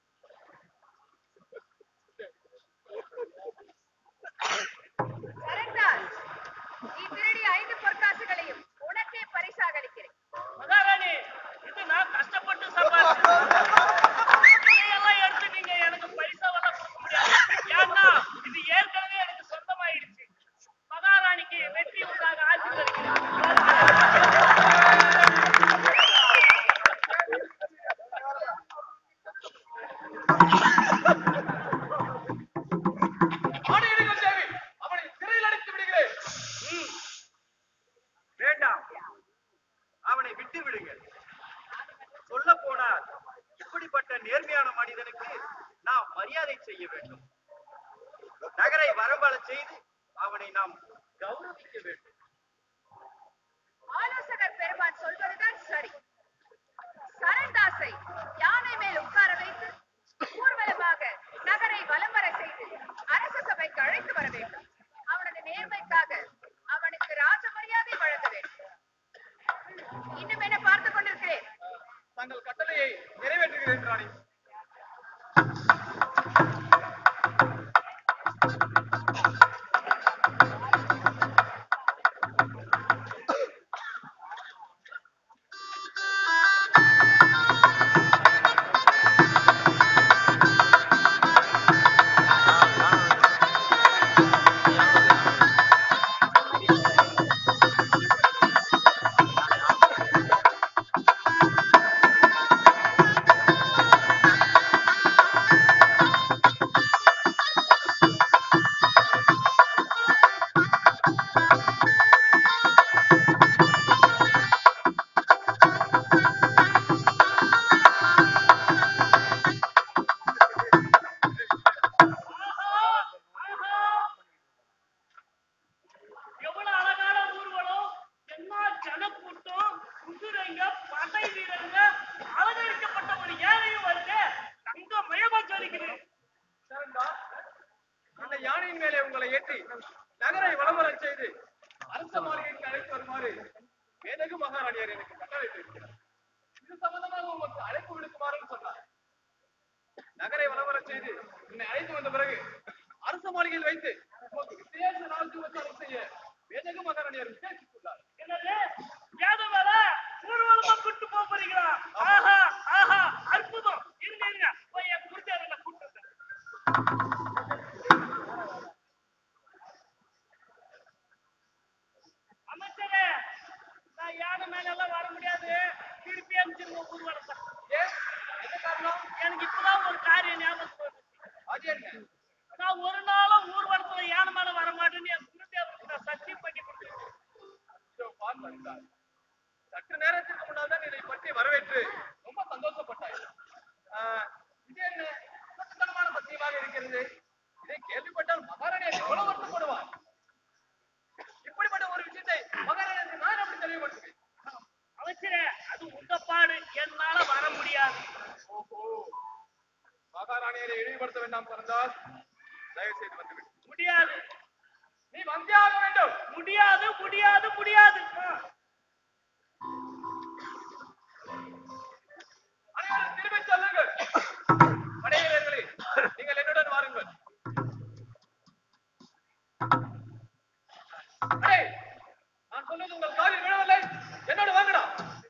சரண்தாஸ் நீ திருடிய ஐந்து பொற்காசுகளையும் உனக்கே பரிசாக அளிக்கிறேன் மகாராணி இது நான் கஷ்டப்பட்டு சம்பாதிச்சது இதையெல்லாம் எடுத்து நீங்க எனக்கு பைசாவெல்லாம் கொடுக்க முடியாது ஏன்னா இது ஏற்கனவே எனக்கு சொந்தமாயிடுச்சு மகாராணிக்கு வெற்றி உண்டாக ஆசீர்வதிக்கிறேன் ஆணையிடுங்கள் தேவி அவனை சிறையில் அடைத்து விடுகிறேன் வேண்டாம் அவனை விட்டு விடுங்கள் சொல்ல போனால் இப்படிப்பட்ட நேர்மையான மனிதனுக்கு நாம் மரியாதை செய்ய வேண்டும் நகரை வரம்பல செய்து அவனை நாம் கௌரவிக்க வேண்டும் ஆலோசகர் பெருமான் சொல்வதுதான் சரி சரண்தாஸை யானை மேல் உட்கார வைத்து ஊர்வலமாக நகரை வலம் வர செய்து அரச சபைக்கு அழைத்து வர வேண்டும் அவனது நேர்மைக்காக அவனுக்கு ராஜ மரியாதை வழங்க வேண்டும் இன்னும் என்ன பார்த்து கொண்டிருக்கிறேன் தங்கள் கட்டளையை நிறைவேற்றுகிறேன் ராணி எவ்வளவு அழகான ஊர்வலம் என்ன ஜனக்கூட்டம் குதிரைங்க படை வீரங்க அலங்கரிக்கப்பட்ட ஒரு ஏழையும் வருது தங்க மயமா ஜொலிக்குது சரண்டா இந்த யானையின் மேலே உங்களை ஏற்றி நகரை வளமரச் செய்து அரச மாளிகைக்கு அழைத்து வருமாறு மேதகு மகாராணியார் எனக்கு கட்டளையிட்டிருக்கிறார் இது சம்பந்தமாக உமக்கு அழைப்பு விடுக்குமாறுன்னு சொன்னார் நகரை வளமரச் செய்து என்னை அழைத்து வந்த பிறகு அரச மாளிகையில் வைத்து உமக்கு விசேஷ ராஜ்யோபச்சாரம் செய்ய மேதகு மகாராணியார் விசேஷித்துள்ளார் என்னது ஏதோ வேலை ஊர்வலமா விட்டார் சற்று நேரத்திற்கு முன்னால் தான் இதை பற்றி வரவேற்று ரொம்ப சந்தோஷப்பட்டாய் ஆஹ், இது என்ன சத்தனமான சத்தியமாக இருக்கிறது இதை கேள்விப்பட்டால் மகாராணி எவ்வளவு வருத்தப்படுவார் இப்படிப்பட்ட ஒரு விஷயத்தை மகாராணி நான் அப்படி தெளிவுபடுத்துவேன் அவசர அது உங்க பாடு என்னால வர முடியாது ஓஹோ மகாராணியை இழிவுபடுத்த வேண்டாம் சரந்தாஸ் தயவு செய்து வந்துவிடு முடியாது நீ வந்தே ஆக வேண்டும் முடியாது முடியாது முடியாது அனைவரும் திரும்பி செல்லுங்கள் படையீரர்களே நீங்கள் என்னுடன் வாருங்கள் அடே, நான் சொன்னது உங்கள் காலில் விழவில்லை என்னோட வாங்கடா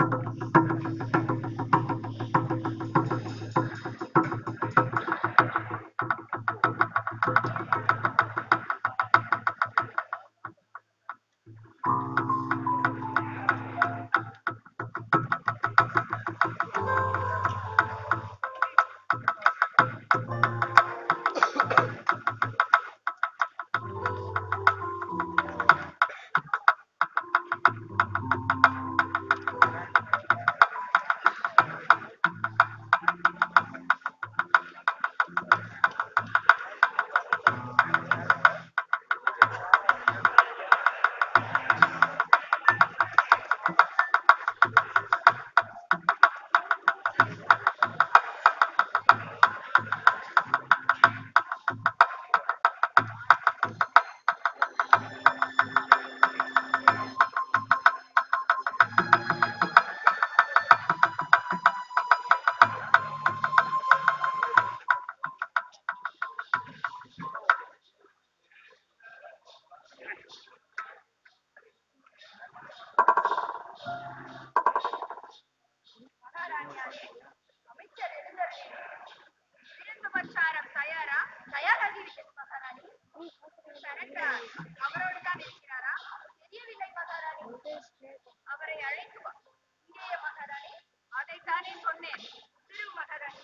மகாராணியாரே அமைச்சர் எழுந்தருளே விருந்து பிரச்சாரம் தயாரா தயாராகி விட்டது மகாராணி சரண்டா அவரோடு தான் இருக்கிறாரா தெரியவில்லை மகாராணி அவரை அழைத்து வா இங்கேயே மகாராணி அதைத்தானே சொன்னேன் திரு மகாராணி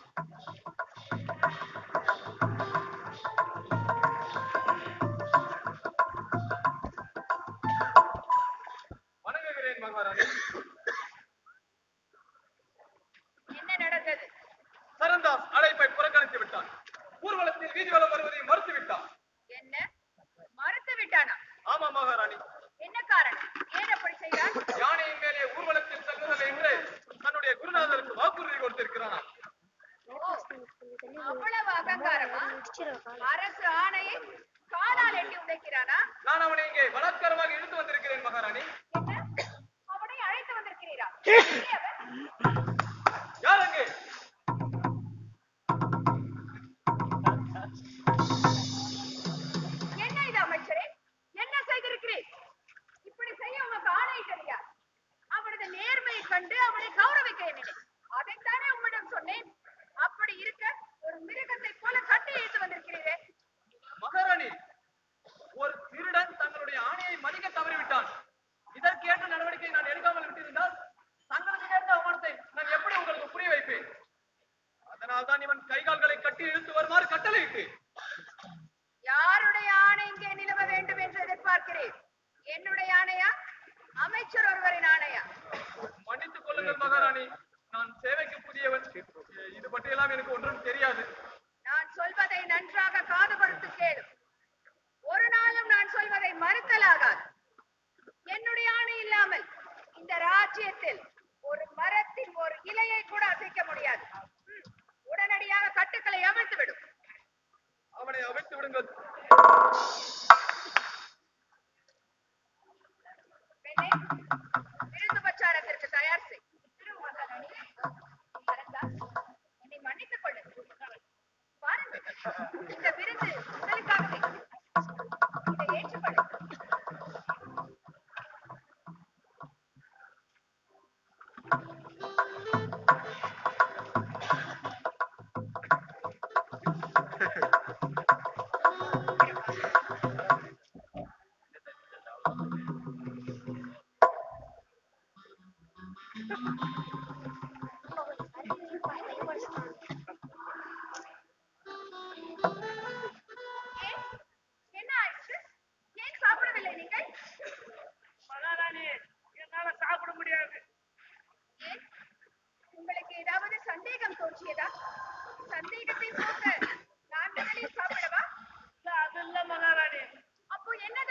வணங்குகிறேன் மகாராணி என்ன நடந்தது சரந்தாஸ் அழைப்பை புறக்கணித்து விட்டான் ஊர்வலத்தில் வீதி வலம் வருவதை மறுத்து விட்டான் என்ன மறுத்து விட்டானா ஆமா மகாராணி என்ன காரணம் ஏன் அப்படி செய்தார் யானையின் மேலே ஊர்வலத்தில் செல்வதில்லை என்று தன்னுடைய குருநாதருக்கு வாக்குறுதி கொடுத்திருக்கிறானா ஓ, அவ்வளவு அகங்காரமா அரசு ஆணையை காலால் எட்டி உதைக்கிறானா நான் அவனை இங்கே பலாத்காரமாக இழுத்து வந்திருக்கிறேன் மகாராணி என்ன அவனை அழைத்து வந்திருக்கிறீரா எங்கே அவர்? யார் அங்கே என்ன இது அமைச்சரே என்ன செய்திருக்கிறீர் இப்படி செய்ய உமக்கு ஆணையிட்டது யார் அவனது நேர்மையை கண்டு அவனை கௌரவிக்க எண்ணினேன் அதைத்தானே உம்மிடம் சொன்னேன் அப்படி இருக்க ஒரு மிருகத்தை போல கட்டி இழுத்து வந்திருக்கிறீரே மகாராணி ஒரு திருடன் தங்களுடைய ஆணையை மதிக்க தவறிவிட்டான் இதற்கேற்ற நடவடிக்கை நான் எடுக்காமல் விட்டிருந்தால் தங்களுக்கு நேர்ந்த அவமானத்தை நான் எப்படி உங்களுக்கு புரிய வைப்பேன் அதனால்தான் இவன் கைகால்களை கட்டி இழுத்து வருமாறு கட்டளையிட்டு யாருடைய ஆணை இங்கே நிலவ வேண்டும் என்று எதிர்பார்க்கிறேன் என்னுடைய ஆணையா அமைச்சர் ஒருவரின் ஆணையா மன்னித்துக் கொள்ளுங்கள் மகாராணி நான் சேவைக்கு புதியவன் இது பற்றியெல்லாம் எனக்கு ஒன்றும் தெரியாது நான் சொல்வதை நன்றாக காது கொடுத்து கேளு ஒரு நாளும் நான் சொல்வதை மறுத்தலாகாது என்னுடைய ஆணை இல்லாமல் இந்த ராஜ்யத்தில் ஒரு மரத்தின் ஒரு இலையை கூட அசைக்க முடியாது ம், உடனடியாக கட்டுக்களை அவிழ்த்து விடும் அவனை அவிழ்த்து விடுங்கள் பெண்ணே விருந்து பிரச்சாரத்திற்கு தயார் செய் திரு மகாராணி சரந்தா, என்னை மன்னித்துக் கொள்ளு பாருங்கள் இந்த விருந்து உங்களுக்காகவே இதை ஏற்றுக்கொள்ளு ஏன் என்ன ஆயிற்று ஏன் சாப்பிடவில்லை நீங்கள் மகாராணி என்னால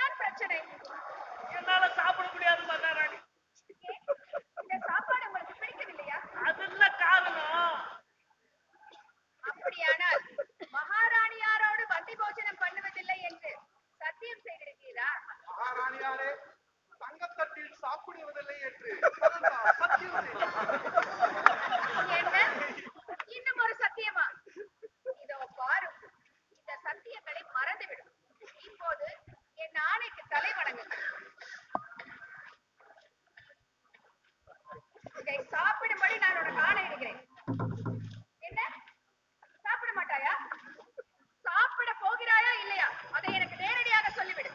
என்னதான் பிரச்சனை என்னால சாப்பிட முடியாது மகாராணி ஏன்? இந்த சாப்பாடு உங்களுக்கு பிடிக்கவில்லையா அதுல காரணம் அப்படியானால் மகாராணியாரோடு பந்தி போஜனம் பண்ணுவதில்லை என்று சத்தியம் செய்திருக்கிறீரா மகாராணியாரே தங்கத்தட்டில் சாப்பிடுவதில்லை என்று சரந்தா சத்தியம் செய்தார். என்ன இன்னும் ஒரு சத்தியமா இதோ பாரு இந்த சத்தியங்களை மறந்துவிடும் இப்போது என் ஆணைக்கு தலை வணங்குங்கள் இதை சாப்பிடும்படி நான் உனக்கு ஆணையிடுகிறேன் என்ன சாப்பிட மாட்டாயா சாப்பிட போகிறாயா இல்லையா அதை எனக்கு நேரடியாக சொல்லிவிடு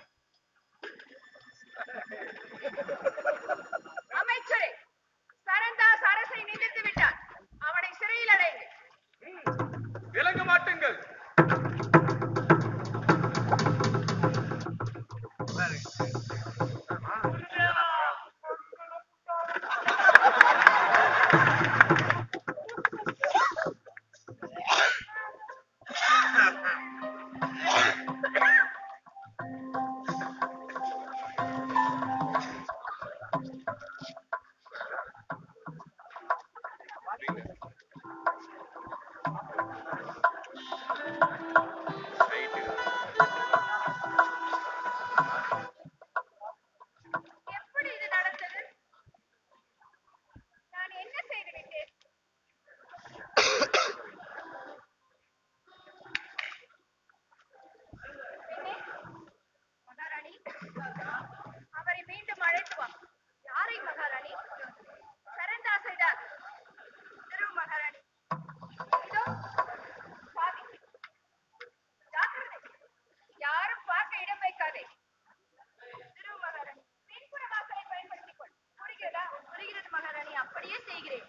அமைச்சரே சரந்தாஸ் அரசை நிந்தித்து விட்டார் அவனை சிறையில் அடையுங்கள் விலக மாட்டுங்கள் எப்படி இது நடந்தது நான் என்ன செய்து விட்டேன் பெண்ணே, மகாராணி அவரை மீண்டும் அழைத்து வா யாரை மகாராணி சரந்தாசைதான் திரு மகாராணி இதோ சாவி ஜாக்கிரதை யாரும் பார்க்க இடம் வைக்காதே திரு மகாராணி பின்புற வாசலை பயன்படுத்திக் கொள் புரிகிறதா புரிகிறது மகாராணி அப்படியே செய்கிறேன்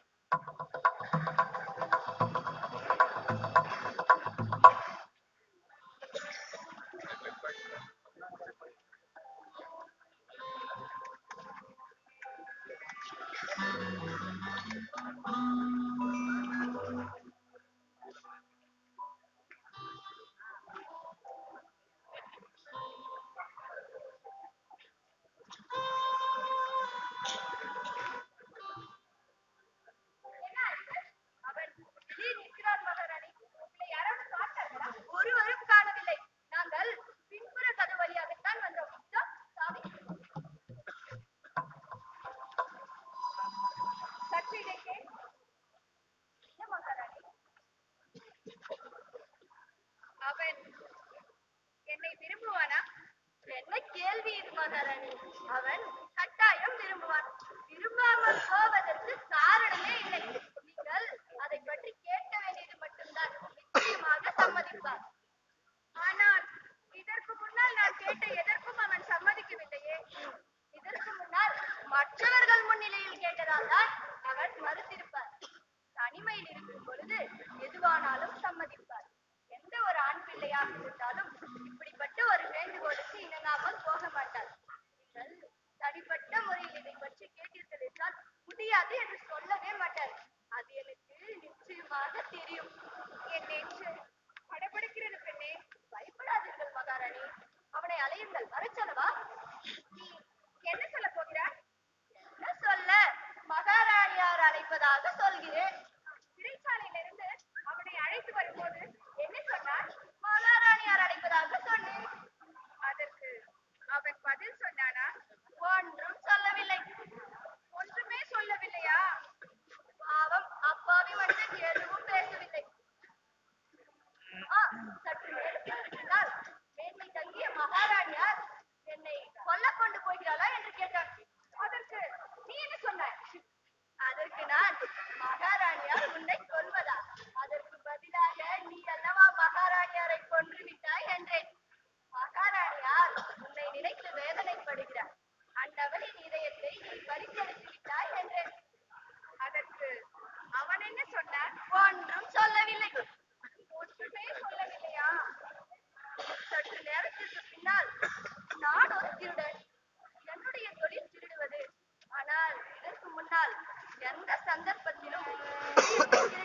என்ன ஆச்சு? அவன் வெளியே நிற்கிறான் மகாராணி உங்களை யாராவது பார்த்தார்களா ஒருவரும் காணவில்லை நாங்கள் பின்புற கதவு வழியாகத்தான் வந்தோம் இதோ, சாவி சற்று இதை கேள். என்ன மகாராணி அவன் என்னை விரும்புவானா என்ன கேள்வி இது மகாராணி அவன் கட்டாயம் விரும்புவான் விரும்பாமல் போவதற்கு காரணமே இல்லை நீங்கள் அதை பற்றி கேட்க வேண்டியது மட்டும்தான் நிச்சயமாக சம்மதிப்பார் ஆனால் இதற்கு முன்னால் நான் கேட்ட எதற்கும் அவன் சம்மதிக்கவில்லையே இதற்கு முன்னால் மற்றவர்கள் முன்னிலையில் கேட்டதால் தான் அவன் மறுத்திருப்பார் தனிமையில் இருக்கும் பொழுது எதுவானாலும் சம்மதிப்பார் எந்த ஒரு ஆண் பிள்ளையாக இருந்தாலும் இப்படிப்பட்ட ஒரு வேண்டுகோளுக்கு இணங்காமல் போக மாட்டார் நீங்கள் தனிப்பட்ட முறையில் இதை பற்றி கேட்டீர்கள் என்றால் முடியாது என்று சொல்லவே மாட்டார் அது எனக்கு நிச்சயமாக தெரியும் என் நெஞ்சு படபடுக்கிறது பெண்ணே பயப்படாதீர்கள் மகாராணி அவனை அலையுங்கள் வரச்சலவா நீ என்ன சொல்ல போகிறாய் என்ன சொல்ல மகாராணியார் அழைப்பதாக சொல்கிறேன் சிறைச்சாலையிலிருந்து அவனை அழைத்து வரும்போது என்ன சொன்னார் மகாராணியார் அழைப்பதாக சொன்னேன் அதற்கு அவன் பதில் சொன்னானா ஒன்றும் சொல்லவில்லை ஒன்றுமே சொல்லவில்லையா பாவம் அப்பாவி மனிதன் எதுவும் பேசவில்லை ஆ, சற்று நேரத்திற்கு பின்னால் மேன்மை தங்கிய மகாராணியார் என்னை கொல்ல கொண்டு போகிறாளா என்று கேட்டார் அதற்கு நீ என்ன சொன்னாய் அதற்கு நான் மகாராணியார் உன்னை கொல்வதா அதற்கு பதிலாக நீ அல்லவா மகாராணியாரை கொன்று விட்டாய் என்றேன் மகாராணியார் உன்னை நினைத்து வேதனைப்படுகிறார் அந்நபரின் இதயத்தை நீ பறித்தெடுத்து விட்டாய் என்றேன் அதற்கு அவன் என்ன சொன்னான் ஒன்றும் சொல்லவில்லை ஒன்றுமே சொல்லவில்லையா சற்று நேரத்திற்கு பின்னால் நான் ஒரு திருடன் என்னுடைய தொழில் திருடுவது ஆனால் இதற்கு முன்னால் எந்த சந்தர்ப்பத்திலும் திருடி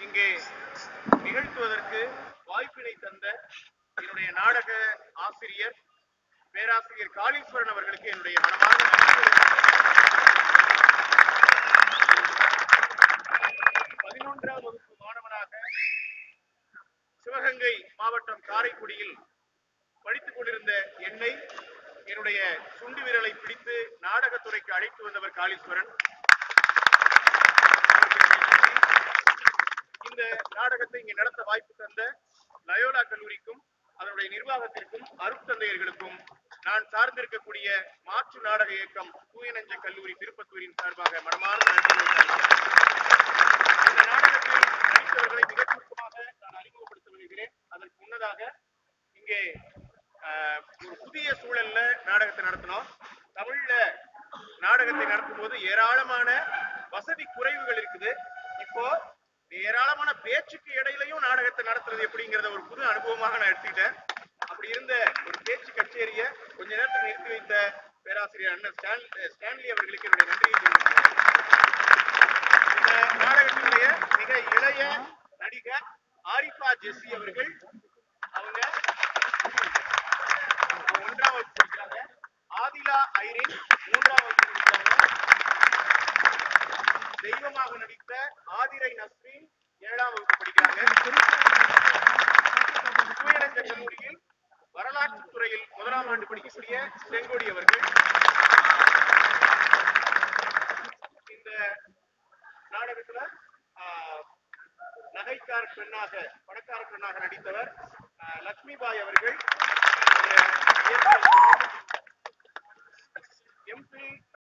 இங்கே நிகழ்த்துவதற்கு வாய்ப்பினை தந்த என்னுடைய நாடக ஆசிரியர் பேராசிரியர் காளீஸ்வரன் அவர்களுக்கு என்னுடைய மனமார்ந்த நன்றிகளை பதினொன்றாம் வகுப்பு மாணவனாக சிவகங்கை மாவட்டம் காரைக்குடியில் படித்துக் கொண்டிருந்த என்னை என்னுடைய சுண்டு விரலை பிடித்து நாடகத்துறைக்கு அழைத்து வந்தவர் காளீஸ்வரன் இந்த நாடகத்தை இங்கே நடத்த வாய்ப்பு தந்த லயோலா கல்லூரிக்கும் அதனுடைய நிர்வாகத்திற்கும் அருட்தந்தையர்களுக்கும் நான் சார்ந்திருக்கக்கூடிய மாற்று நாடக இயக்கம் தூயநஞ்ச கல்லூரி திருப்பத்தூரின் சார்பாக மனமார்ந்த நன்றிகளை தெரிவிக்கிறேன். இந்த நாடகத்தில் நடித்தவர்களை மிக சுருக்கமாக நான் அறிமுகப்படுத்த வருகிறேன் அதற்கு முன்னதாக இங்கே ஆஹ், ஒரு புதிய சூழல்ல நாடகத்தை நடத்தினோம் தமிழ்ல நாடகத்தை நடத்தும் போது ஏராளமான வசதி குறைவுகள் இருக்குது இப்போ ஏராளமான பேச்சுக்கு இடையிலையும் நாடகத்தை நடத்துறது எப்படிங்கிறத ஒரு புது அனுபவமாக நான் எடுத்துக்கிட்டேன் அப்படி இருந்த ஒரு பேச்சு கச்சேரியை கொஞ்ச நேரத்தில் நிறுத்தி வைத்த பேராசிரியர் அண்ணன் ஸ்டான் ஸ்டான்லி அவர்களுக்கு என்னுடைய நன்றியை தெரிவிக்கிறேன் இந்த நாடகத்தினுடைய மிக இளைய நடிகர் ஆரிஃபா ஜெஸ்ஸி அவர்கள் அவங்க அவங்க ஒன்றாம் வகுப்பு படிக்கிறாங்க ஆதிலா ஐரின் மூன்றாம் வகுப்பு படிக்கிறாங்க தெய்வமாக நடித்த ஆதிரை நஸ்ரீன் ஏழாம் வகுப்பு படிக்கிறாங்க தூயநஞ்ச கல்லூரியில் வரலாற்று துறையில் முதலாம் ஆண்டு படிக்கக்கூடிய செங்கோடி அவர்கள் இந்த நாடகத்துல ஆஹ், நகைக்கார பெண்ணாக பணக்கார பெண்ணாக நடித்தவர் ஆஹ், லட்சுமிபாய் அவர்கள் எம்பி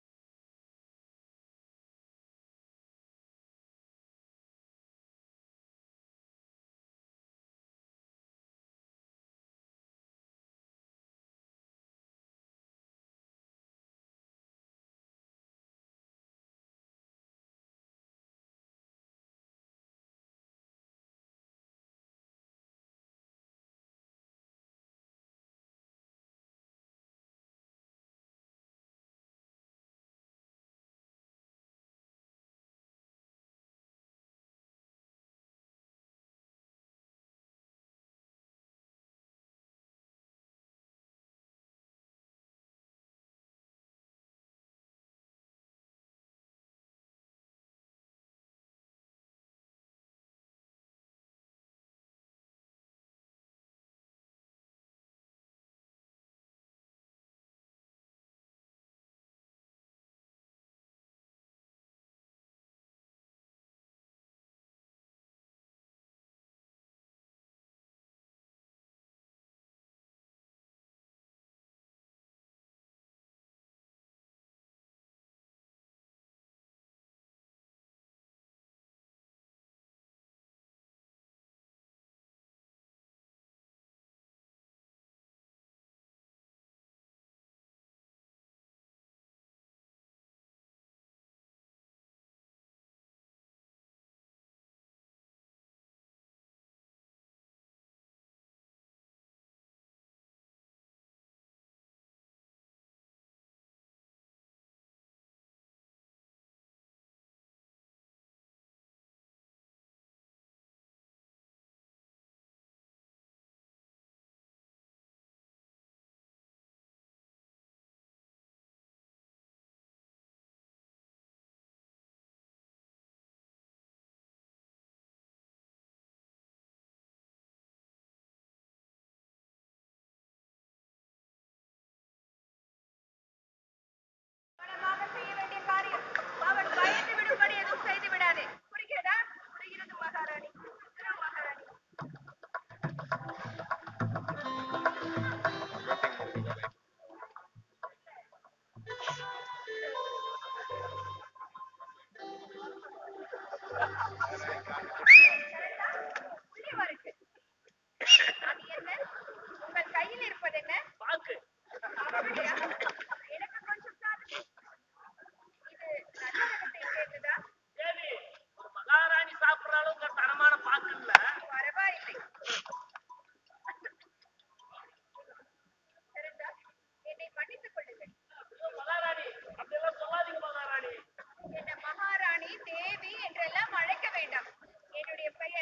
கவனமாக செய்ய வேண்டிய காரியம் அவன் பயந்து விடும்படி எதுவும் செய்து விடாதே புரிகிறதா புரிகிறது மகாராணி உத்தரவு மகாராணி உள்ளே வாருங்கள். அது என்ன உங்கள் கையில் இருப்பது என்ன பாக்கு அப்படியா? எனக்கு கொஞ்சம் தாருங்கள். இது நல்லிணக்கத்தை சேர்ந்ததா? தேவி ஒரு மகாராணி சாப்பிடுற அளவுக்கு ஒரு தரமான பாக்கு இல்ல பரவாயில்லை. சரிதா? என்னை மன்னித்துக் கொள்ளுங்கள். ஐயோ, மகாராணி அப்படியெல்லாம் சொல்லாதீங்க மகாராணி என்னை மகாராணி தேவி என்றெல்லாம் அழைக்க வேண்டாம் என்னுடைய பெயர்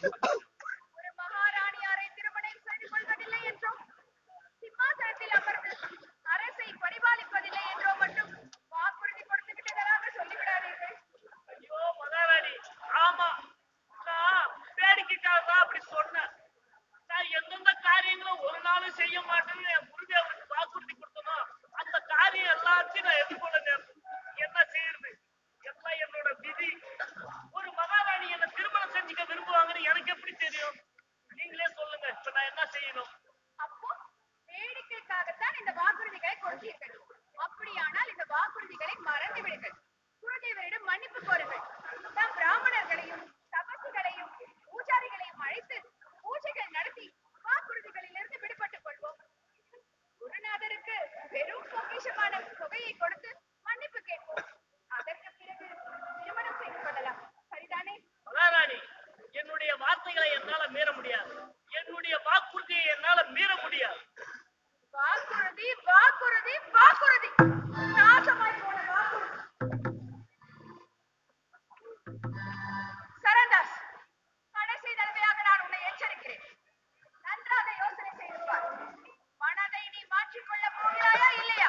ஒரு மகாராணியாரை திருமணம் செய்து கொள்வதில்லை என்றும் சிம்மாசனத்தில் அமர்ந்து அரசை பரிபாலிப்பதில்லை என்றோ மட்டும் வாக்குறுதி கொடுத்து விட்டதாக சொல்லிவிடாதீர்கள் ஐயோ மகாராணி ஆமா நான் வேடிக்கைக்காக தான் அப்படி சொன்னேன் நான் எந்தெந்த காரியங்களும் ஒரு நாளும் செய்ய மாட்டேன்னு என் குருதேவனுக்கு வாக்குறுதி கொடுத்தனோ அந்த காரியம் எல்லாத்தையும் நான் எதிர்கொள்ள நேர்ந்தது. என்ன செய்யறது எல்லாம் என்னோட விதி ஒரு மகாராணி என்ன திருமணம் செஞ்சுக்க விரும்புவாங்கன்னு எனக்கு எப்படி தெரியும் நீங்களே சொல்லுங்க இப்ப நான் என்ன செய்யணும் அப்போ வேடிக்கைக்காகத்தான் இந்த வாக்குறுதிகளை கொடுத்தீர்கள் அப்படியானால் இந்த வாக்குறுதிகளை மறந்து விடுங்கள் குருதேவரிடம் மன்னிப்பு கோருங்கள் நாம் பிராமணர்களையும் தபசுகளையும் பூஜாரிகளையும் அழைத்து பூஜைகள் நடத்தி வாக்குறுதிகளிலிருந்து விடுபட்டுக் கொள்வோம் குருநாதருக்கு வெறும் பொக்கிஷமான தொகையை கொடுத்து மன்னிப்பு கேட்போம் அதற்கு பிறகு திருமணம் செய்து கொள்ளலாம் சரிதானே மகாராணி என்னுடைய வார்த்தைகளை என்னால மீற முடியாது என்னுடைய வாக்குறுதியை என்னால மீற முடியாது வாக்குறுதி வாக்குறுதி வாக்குறுதி நாசமாய் போன வாக்குறுதி சரந்தாஸ் கடைசி தடவையாக நான் உன்னை எச்சரிக்கிறேன் நன்றாக யோசனை செய்து பார் மனதை நீ மாற்றிக்கொள்ள போகிறாயா இல்லையா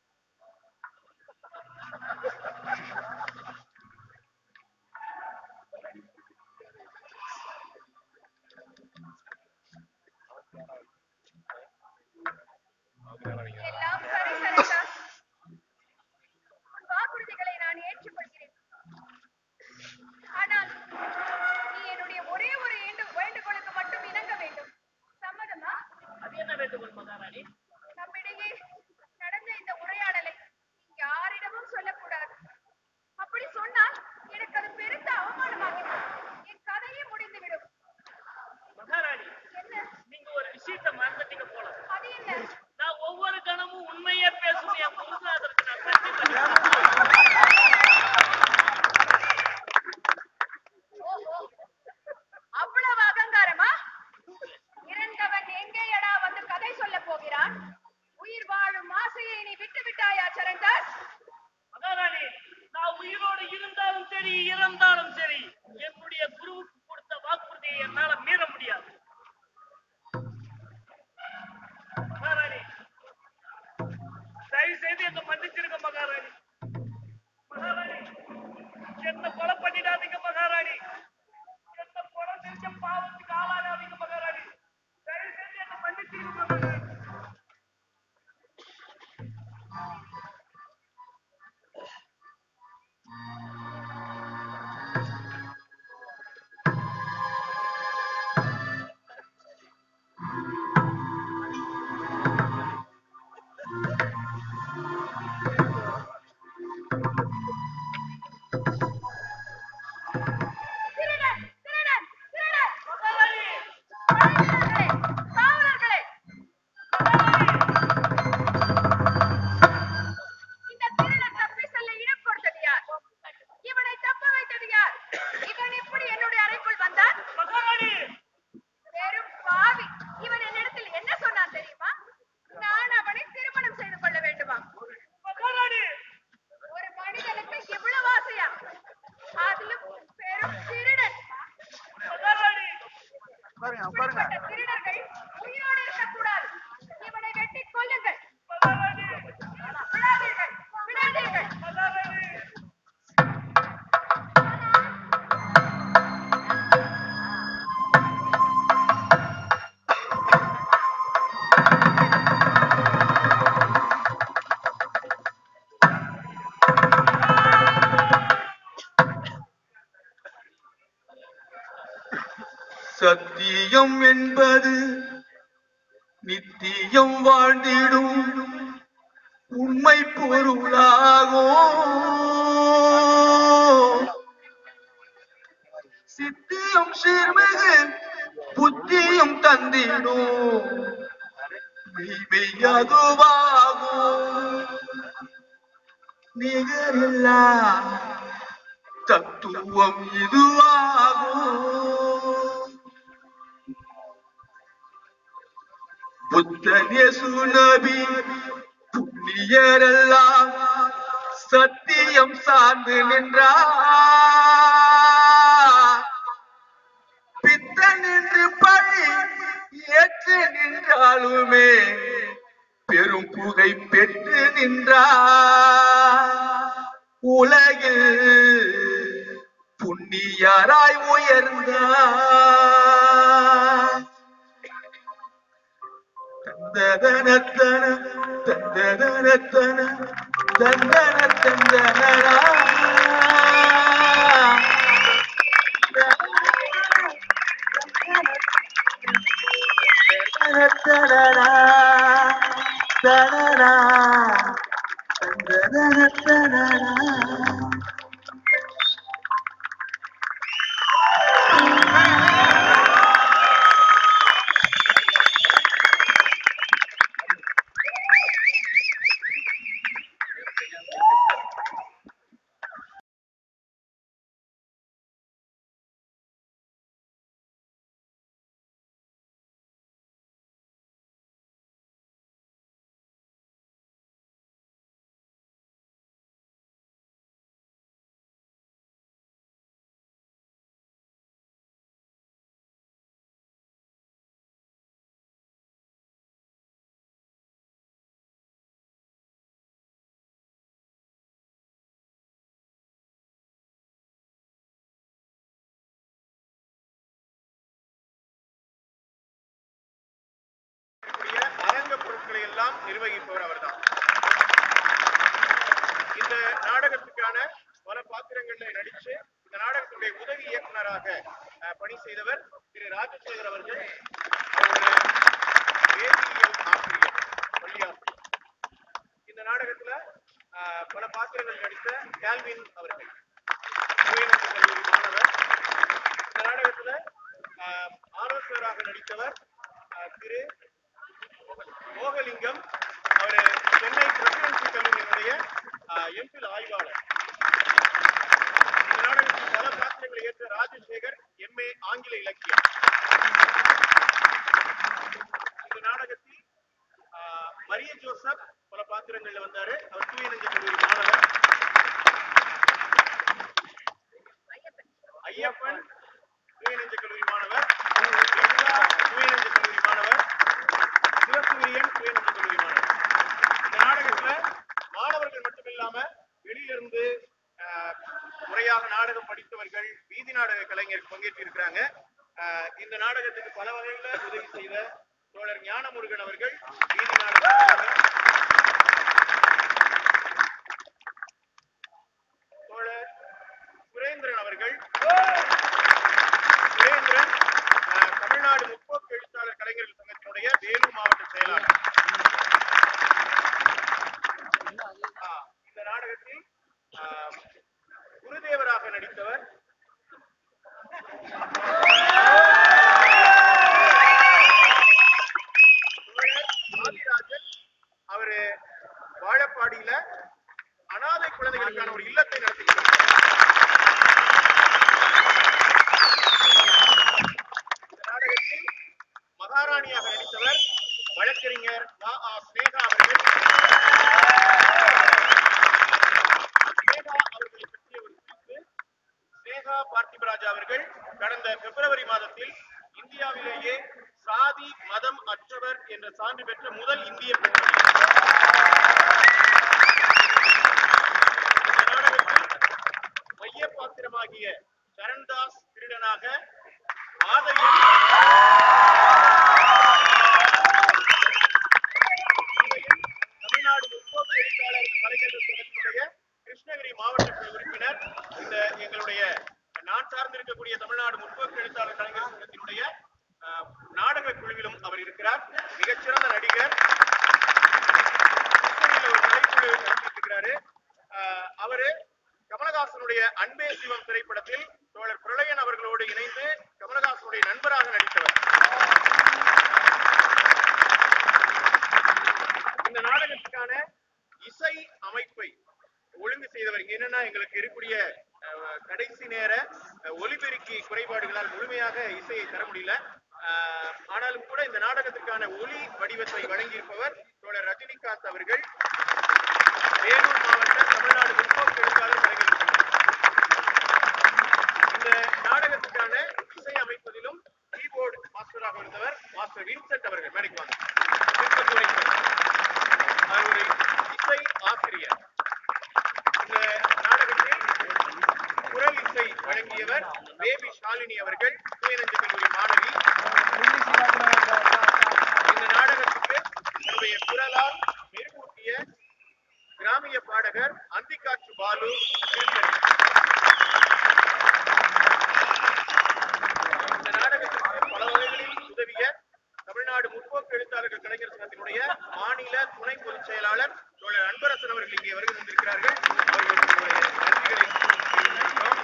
எல்லாம் சரி சரந்தாஸ் உன் வாக்குறுதிகளை நான் ஏற்றுக்கொள்கிறேன் ஆனால் நீ என்னுடைய ஒரே ஒரு வேண்டு- வேண்டுகோளுக்கு மட்டும் இணங்க வேண்டும் சம்மதமா அது என்ன வேண்டுகோள் மகாராணி நம்மிடையே நடந்த இந்த உரையாடலை நீ யாரிடமும் சொல்லக்கூடாது அப்படி சொன்னால் எனக்கு அது பெருத்த அவமானமாகிவிடும் என் கதையே முடிந்துவிடும் மகாராணி என்ன நீங்க ஒரு விஷயத்தை மறந்துட்டீங்க போல அது என்ன நான் ஒவ்வொரு கணமும் உண்மையே பேசும் என் குருநாதருக்கு நான் சத்தியம் ஓஹோ அவ்வளவு அகங்காரமா இறந்தவன் எங்கேயடா வந்து கதை சொல்ல போகிறான் உயிர் வாழும் ஆசையை நீ விட்டு விட்டாயா சரந்தாஸ் மகாராணி நான் உயிரோடு இருந்தாலும் சரி இறந்தாலும் சரி என்னுடைய குருவுக்கு கொடுத்த வாக்குறுதியை என்னால மீற முடியாது மகாராணி தயவு செய்து என்ன மன்னிச்சிருங்க மகாராணி மகாராணி என்ன கொலை பண்ணிடாதீங்க மகாராணி என்ன கொலை செஞ்ச பாவத்துக்கு ஆளாடாதீங்க மகாராணி தயவு செய்து என்ன மன்னிச்சிருங்க மகாராணி திருடன் திருடன் திருடன் மகாராணி படைவீரர்களே, காவலர்களே இந்த திருடன் தப்பி செல்ல இடம் கொடுத்தது யார் இவனை தப்ப வைத்தது யார் இவன் எப்படி என்னுடைய அறைக்குள் வந்தான் மகாராணி வெறும் பாவி இவன் என்னிடத்தில் என்ன சொன்னான் தெரியுமா நான் அவனை திருமணம் செய்து கொள்ள வேண்டுமா மகாராணி ஒரு மனிதனுக்கு இவ்வளவு ஆசையா அதிலும் பெரும் திருடன் மகாராணி இப்படிப்பட்ட திருடர்கள் உயிரோடு இருக்கக்கூடாது இவனை வெட்டி கொல்லுங்கள் மகாராணி விடாதீர்கள் விடாதீர்கள் மகாராணி சத்தியம் என்பது நித்தியம் வாழ்ந்திடும் உண்மை பொருளாகும் சித்தியும் சீர்மிகு புத்தியும் தந்திடும் மெய்மெய்யதுவாகும் நிகரில்லா தத்துவம் இதுவாகும் புத்தன் இயேசு நபி புண்ணியரெல்லாம் சத்தியம் சார்ந்து நின்றார் பித்தன் ஏற்று நின்றாலுமே பெரும் புகை பெற்று நின்றார் உலகில் புண்ணியராய் உயர்ந்தார் தந்ததனத்தன தந்ததனத்தன தந்தன தந்தனரா தனதனரா தனரா தந்ததனத்தனரா இருக்கக்கூடிய அரங்க பொருட்களை எல்லாம் நிர்வகிப்பவர் அவர்தான் இந்த நாடகத்துக்கான பல பாத்திரங்கள்ல நடிச்சு இந்த நாடகத்துடைய உதவி இயக்குனராக அஹ், பணி செய்தவர் திரு ராஜசேகர் அவர்கள் அவர் ஒரு வேதியியல் ஆசிரியர் பள்ளியாசிரியர் இந்த நாடகத்துல அஹ், பல பாத்திரங்கள் நடித்த கேல்வின் அவர்கள் உயர்நீதிக் கல்லூரி மாணவர் இந்த நாடகத்துல அஹ், ஆலோசகராக நடித்தவர் அஹ், திரு மோகலிங்கம் அவரு சென்னை பிரசிடென்சி கல்லூரியினுடைய எம்பில் ஆய்வாளர் இந்த நாடகத்தில் பல பாத்திரங்களை ஏற்ற ராஜசேகர் எம்ஏ ஆங்கில இலக்கியம் இந்த நாடகத்தில் ஆஹ், மரிய ஜோசப் பல பாத்திரங்கள்ல வந்தாரு அவர் தூய நெஞ்ச கல்லூரி மாணவர் ஐயப்பன் தூய நெஞ்ச கல்லூரி மாணவர் எல்லா தூய நெஞ்ச கல்லூரி மாணவர் சிவசூரியன் சுயநல கல்லூரி மாணவர் இந்த நாடகத்துல மாணவர்கள் மட்டுமில்லாம வெளியிலிருந்து ஆஹ், முறையாக நாடகம் படித்தவர்கள் வீதி நாடக கலைஞர்கள் பங்கேற்று இருக்கிறாங்க இந்த நாடகத்துக்கு பல வகையில உதவி செய்த தோழர் ஞானமுருகன் அவர்கள் வீதி நாடக கலைஞர். தோழர் சுரேந்திரன் அவர்கள் சுரேந்திரன் ஆஹ், தமிழ்நாடு முற்போக்கு எழுத்தாளர் கலைஞர்கள் சங்கத்தினுடைய வேலூர் மாவட்ட செயலாளர் ஆஹ், இந்த நாடகத்தில் ஆஹ், குருதேவராக நடித்தவர் தோழர் ஆதிராஜன் அவரு வாழப்பாடியில அனாதை குழந்தைகளுக்கான ஒரு இல்லத்தை நடத்திட்டு இந்த நாடகத்தில் மகாராணியாக நடித்தவர் வழக்கறிஞர் வா ஆ ஸ்னேகா அவர்கள் ஸ்னேகா அவர்களை பற்றிய ஒரு குறிப்பு ஸ்னேகா பார்த்திபராஜா அவர்கள் கடந்த பிப்ரவரி மாதத்தில் இந்தியாவிலேயே சாதி மதம் அற்றவர் என்ற சான்று பெற்ற முதல் இந்திய பெண்மணி இந்த நாடகத்தில் மைய பாத்திரமாகிய சரண்தாஸ் திருடனாக ஆதையன் ஆதையன் தமிழ்நாடு முற்போக்கு எழுத்தாளர் கலைஞர்கள் சங்கத்தினுடைய கிருஷ்ணகிரி மாவட்ட குழு உறுப்பினர் இந்த எங்களுடைய நான் சார்ந்திருக்கக்கூடிய தமிழ்நாடு முற்போக்கு எழுத்தாளர் கலைஞர் சங்கத்தினுடைய அஹ், நாடக குழுவிலும் அவர் இருக்கிறார் மிகச்சிறந்த நடிகர் கிருஷ்ணகிரியில ஒரு கலைக்குழு நடத்திட்டு இருக்கிறாரு அஹ், அவரு கமலஹாசனுடைய அன்பே சிவம் திரைப்படத்தில் தோழர் பிரளயன் அவர்களோடு இணைந்து கமலஹாசனுடைய நண்பராக நடித்தவர் இந்த நாடகத்துக்கான இசை அமைப்பை ஒழுங்கு செய்தவர் இங்க என்னன்னா எங்களுக்கு இருக்கக்கூடிய அஹ், கடைசி நேர அஹ், ஒலிபெருக்கி குறைபாடுகளால் முழுமையாக இசையை தர முடியல அஹ், ஆனாலும் கூட இந்த நாடகத்திற்கான ஒலி வடிவத்தை வழங்கியிருப்பவர் தோழர் ரஜினிகாந்த் அவர்கள் வேலூர் மாவட்ட தமிழ்நாடு முற்போக்கு எழுத்தாளர் கலைஞர் சங்கம். இந்த நாடகத்துக்கான இசை அமைப்பதிலும் கீபோர்டு மாஸ்டராக இருந்தவர் மாஸ்டர் மாஸ்டர் வின்சென்ட் அவர்கள் மேடைக்கு வாங்க திருப்பத்தூரை சேர்ந்தவர். அவர் ஒரு இசை ஆசிரியர் இந்த நாடகத்தில் குரல் இசை வழங்கியவர் பேபி ஷாலினி அவர்கள் தூயநஞ்ச கல்லூரி மாணவி இந்த நாடகத்துக்கு தன்னுடைய குரலால் மெருகூட்டிய கிராமிய பாடகர் அந்திக்காற்று பாலு திருத்தணி இந்த நாடகத்திற்கு பல வகைகளில் உதவிய தமிழ்நாடு முற்போக்கு எழுத்தாளர்கள் கலைஞர் சங்கத்தினுடைய மாநில துணை பொதுச் செயலாளர் தோழர் அன்பரசன் அவர்கள் இங்கே வருகை தந்திருக்கிறார்கள் அவர்களுடைய நன்றிகளை தெரிவித்துக்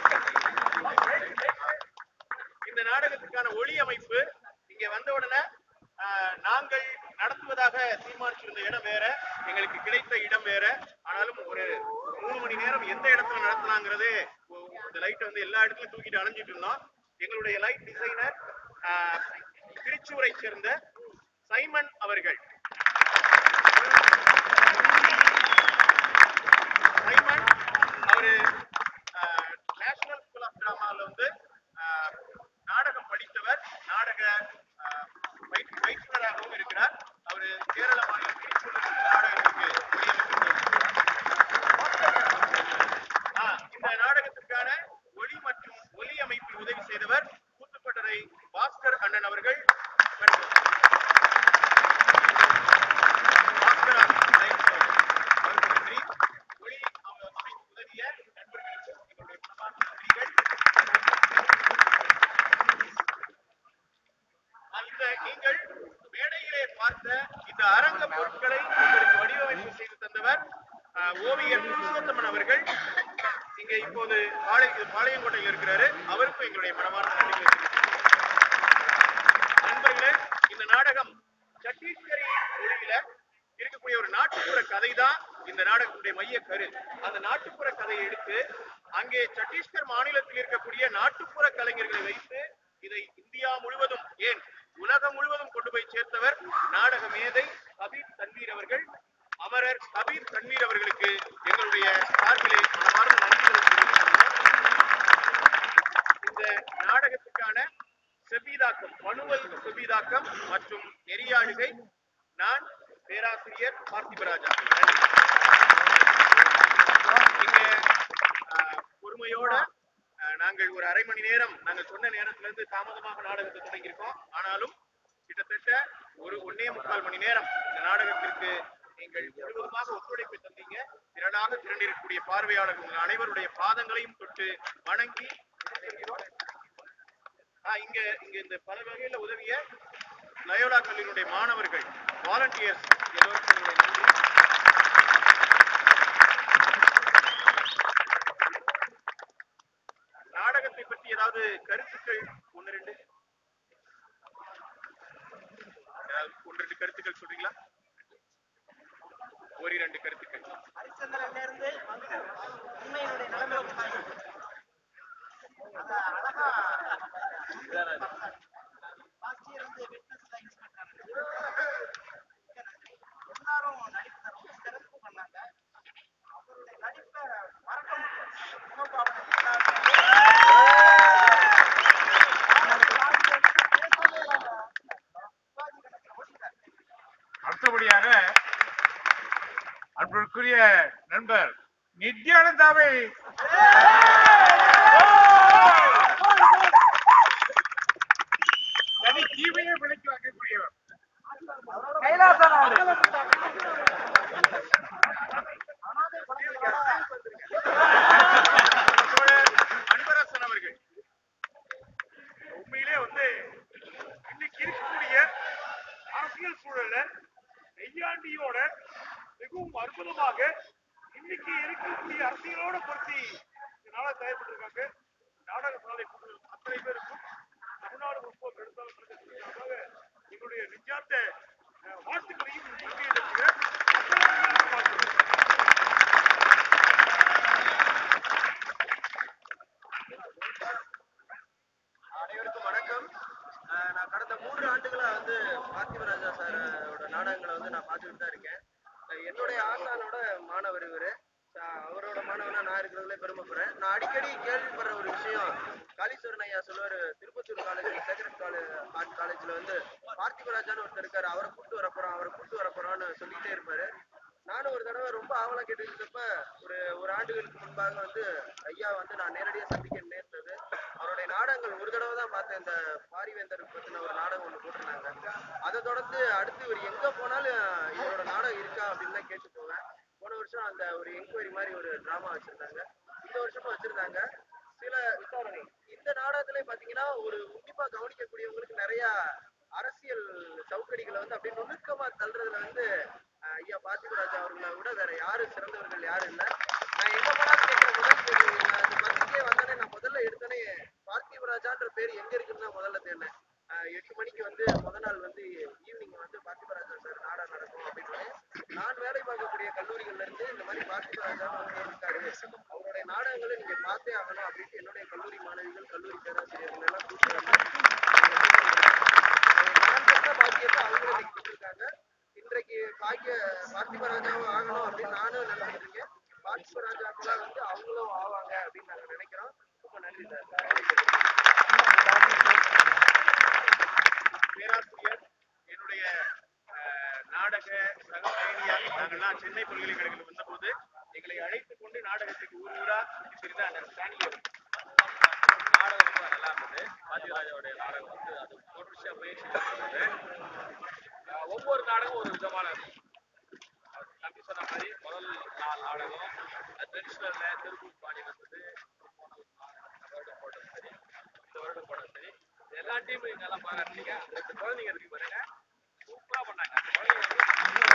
இந்த நாடகத்துக்கான ஒளி அமைப்பு இங்க வந்த உடனே ஆஹ், நாங்கள் நடத்துவதாக தீர்மானிச்சிருந்த இடம் வேற எங்களுக்கு கிடைத்த இடம் வேற ஆனாலும் ஒரு மூணு மணி நேரம் எந்த இடத்துல நடத்தலாங்கிறது ஒ- இந்த லைட் வந்து எல்லா இடத்துலயும் தூக்கிட்டு அலைஞ்சிட்டு இருந்தோம் எங்களுடைய லைட் டிசைனர் திருச்சூரை சேர்ந்த சைமன் அவர்கள் சைமன் அவரு நேஷனல் ஸ்கூல் ஆஃப் டிராமால வந்து ஆஹ், நாடகம் படித்தவர் நாடக ஆஹ், பயிற்று- பயிற்றுனராகவும் இருக்கிறார் அவரு கேரள மாநில திருச்சூரில் நாடகத்துக்கு ஒளியமைப்பு ஆஹ், இந்த நாடகத்திற்கான ஒளி மற்றும் ஒலி அமைப்பில் உதவி செய்தவர் கூத்துப்பட்டறை பாஸ்கர் அண்ணன் அவர்கள் வணக்கம். பாஸ்கர் அண்ணன் லைட் அவருக்கு நன்றி ஒளி அமை- அமைப்பு உதவிய நண்பர்களுக்கு எங்களுடைய பிரமாண்ட நன்றிகள் அந்த நீங்கள் மேடையிலே பார்த்த இந்த அரங்க பொருட்களை உங்களுக்கு வடிவமைப்பு செய்து தந்தவர் ஆஹ், ஓவியர் புருஷோத்தமன் அவர்கள் இங்க இப்போது பாளை பாளையங்கோட்டையில் இருக்கிறாரு அவருக்கும் எங்களுடைய மனமார்ந்த நன்றிகளை தெரிவித்துக் நண்பர்களே இந்த நாடகம் சத்தீஸ்கரி மொழியில இருக்கக்கூடிய ஒரு நாட்டுப்புற கதை தான் இந்த நாடகத்துடைய மைய கரு அந்த நாட்டுப்புற கதையை எடுத்து அங்கே சத்தீஸ்கர் மாநிலத்தில் இருக்கக்கூடிய நாட்டுப்புற கலைஞர்களை வைத்து இதை இந்தியா முழுவதும் ஏன் உலகம் முழுவதும் கொண்டு போய் சேர்த்தவர் நாடக மேதை கபீர் தன்வீர் அவர்கள் அமரர் கபீர் தன்வீர் அவர்களுக்கு எங்களுடைய சார்பிலே மனமார்ந்த நன்றிகளை தெரிவித்துக் இந்த நாடகத்துக்கான செவ்விதாக்கம் பணுவல் செவ்விதாக்கம் மற்றும் நெறியாளுகை நான் பேராசிரியர் பார்த்திபராஜா இங்க ஆஹ், பொறுமையோட ஆஹ், நாங்கள் ஒரு அரை மணி நேரம் நாங்கள் சொன்ன நேரத்துல இருந்து தாமதமாக நாடகத்தை தொடங்கியிருக்கோம் ஆனாலும் கிட்டத்தட்ட ஒரு ஒன்னே முக்கால் மணி நேரம் இந்த நாடகத்திற்கு நீங்கள் முழுவதுமாக ஒத்துழைப்பு தந்தீங்க திரளாக திரண்டிருக்கக்கூடிய பார்வையாளர்கள் உங்கள் அனைவருடைய பாதங்களையும் தொட்டு வணங்கி ஆ, இங்க இங்க இந்த பல வகையில உதவிய லயோலா கல்லூரியுடைய மாணவர்கள் வாலண்டியர்ஸ் எல்லோருக்கும் என்னுடைய நன்றி நாடகத்தை பற்றி ஏதாவது கருத்துக்கள் ஒன்று ரெண்டு ஏதாவது ஒன்று ரெண்டு கருத்துக்கள் சொல்றீங்களா ஒரு இரண்டு கருத்துக்கள் ஹரிச்சந்திரன்ல இருந்து உண்மையினுடைய நிலைமை அத அழகா ஆசிரியர் வந்து விட்னஸ்ல யூஸ் பண்றாங்க எல்லாரும் நடிப்பு ரொம்ப சிறப்பு பண்ணாங்க அவருடைய நடிப்பை மறக்க முடியாது முகபாவனை எல்லாருமே அடுத்தபடியாக அன்பிற்குரிய நண்பர் நித்யானந்தாவை தனி ஜீவையை விலைக்கு வாங்கக்கூடியவர் தோழர் அன்பரசன் அவர்கள் உண்மையிலே வந்து இன்னைக்கு இருக்கக்கூடிய அரசியல் சூழல்ல நெய்யாண்டியோட மிகவும் அற்புதமாக இன்னைக்கு இருக்கக்கூடிய அரசியலோட பொருத்தி இந்த நாடகம் தயாரிப்பட்டிருக்காங்க நாடக சாலை கூடுதல் அத்தனை பேருக்கும் தமிழ்நாடு முற்போக்கு எழுத்தாளர் சங்கத்தின் சார்பாக எங்களுடைய நெஞ்சார்ந்த அஹ், வாழ்த்துக்களையும் நன்றியை தெரிவிக்கிறேன் அத்தனை பேருக்கும் வாழ்த்துக்கள். அனைவருக்கும் வணக்கம் அஹ் நான் கடந்த மூன்று ஆண்டுகளா வந்து பார்த்திபராஜா சாரோட நாடகங்களை வந்து நான் பார்த்துக்கிட்டு தான் இருக்கேன் அஹ் என்னுடைய ஆசானோட மாணவர் இவரு ச- அவரோட மாணவனா நான் இருக்கிறதுல பெருமைப்படுறேன் நான் அடிக்கடி கேள்விப்படுற ஒரு விஷயம் காளீஸ்வரன் ஐயா சொல்லுவாரு Tiruppattur college Sekaran college art காலேஜ்ல வந்து பார்த்திபராஜான்னு ஒருத்தர் இருக்காரு அவரை கூட்டு வரப்போறோம் அவரை கூட்டு வரப்போறோம்னு சொல்லிட்டே இருப்பாரு நானும் ஒரு தடவை ரொம்ப ஆவலா கேட்டுட்டு இருந்தப்ப ஒரு ஒரு ஆண்டுகளுக்கு முன்பாக வந்து ஐயா வந்து நான் நேரடியா சந்திக்க நேர்ந்தது அவருடைய நாடகங்கள் ஒரு தடவை தான் பார்த்தேன் இந்த பாரிவேந்தர் பத்தின ஒரு நாடகம் ஒன்று போட்டிருந்தாங்க அதை தொடர்ந்து அடுத்து இவர் எங்க போனாலும் இவரோட நாடகம் இருக்கா அப்படின்னு தான் கேட்டு போவேன் போன வருஷம் அந்த ஒரு என்கொயரி மாதிரி ஒரு டிராமா வச்சிருந்தாங்க இந்த வருஷமும் வச்சிருந்தாங்க சில விசாரணை இந்த நாடகத்திலே பாத்தீங்கன்னா ஒரு உன்னிப்பா கவனிக்கக்கூடியவங்களுக்கு நிறைய அரசியல் சவுக்கடிகளை வந்து அப்படியே நுணுக்கமா தள்ளுறதுல வந்து அஹ், ஐயா பார்த்திபராஜா அவர்களை விட வேற யாரும் சிறந்தவர்கள் யாரும் இல்ல நான் எங்க போனாலும் கேட்கிற முதல் கேள்வி நான் இந்த பத்திரிகையே வந்தோடனே நான் முதல்ல எடுத்தோடனே பார்த்திபராஜான்ற பேர் எங்க இருக்குன்னு தான் முதல்ல தேடினேன் அஹ், எட்டு மணிக்கு வந்து முத நாள் வந்து ஈவினிங் வந்து பார்த்திபராஜா சார் நாடகம் நடக்கும் அப்படின்னு நான் வேலை பார்க்கக்கூடிய கல்லூரிகள்ல இருந்து இந்த மாதிரி பார்த்திபராஜா ஒருத்தர் இருக்காரு அவருடைய நாடகங்களை நீங்க பார்த்தே ஆகணும் அப்படின்ட்டு என்னுடைய கல்லூரி மாணவிகள் கல்லூரி பேராசிரியர்கள் எல்லாம் கூப்பிட்டு வந்து நான் பெற்ற பாக்கியத்தை அவங்களும் இன்னைக்கு கொடுத்துருக்காங்க இன்றைக்கு பாக்கிய பார்த்திபராஜாவும் ஆகணும் அப்படின்னு நானும் நினைச்சிட்டு இருக்கேன் பார்த்திபராஜாக்கெல்லாம் வந்து அவங்களும் ஆவாங்க அப்படின்னு நாங்க நினைக்கிறோம் ரொம்ப நன்றி பேராசிரியர் என்னுடைய அஹ், நாடக சக பயணியாக நாங்கள்லாம் சென்னை பல்கலைக்கழகத்தில் வந்தபோது எங்களை அழைத்துக் கொண்டு நாடகத்துக்கு ஊர் ஊரா சுற்றி அந்த ஸ்டாண்டில் நாடகம் ரொம்ப நல்லா இருந்தது பாஜிராஜாவுடைய நாடகம் வந்து அது தொடர்ச்சியா முயற்சி இருந்தது அஹ், ஒவ்வொரு நாடகம் ஒரு விதமான அவர் தம்பி சொன்ன மாதிரி முதல் நாள் நாடகம் ட்ரெடிஷ்னல்ல திருப்பூர் பாடி வந்தது போன ஒரு நாடகம் இந்த வருடம் போட்டது சரி இந்த வருடம் போட்டது சரி இது எல்லா டீமும் இங்க எல்லாம் பாராட்டுறீங்க ரெண்டு குழந்தைங்க இருக்கு பாருங்க சூப்பரா பண்ணாங்க அந்த குழந்தைங்க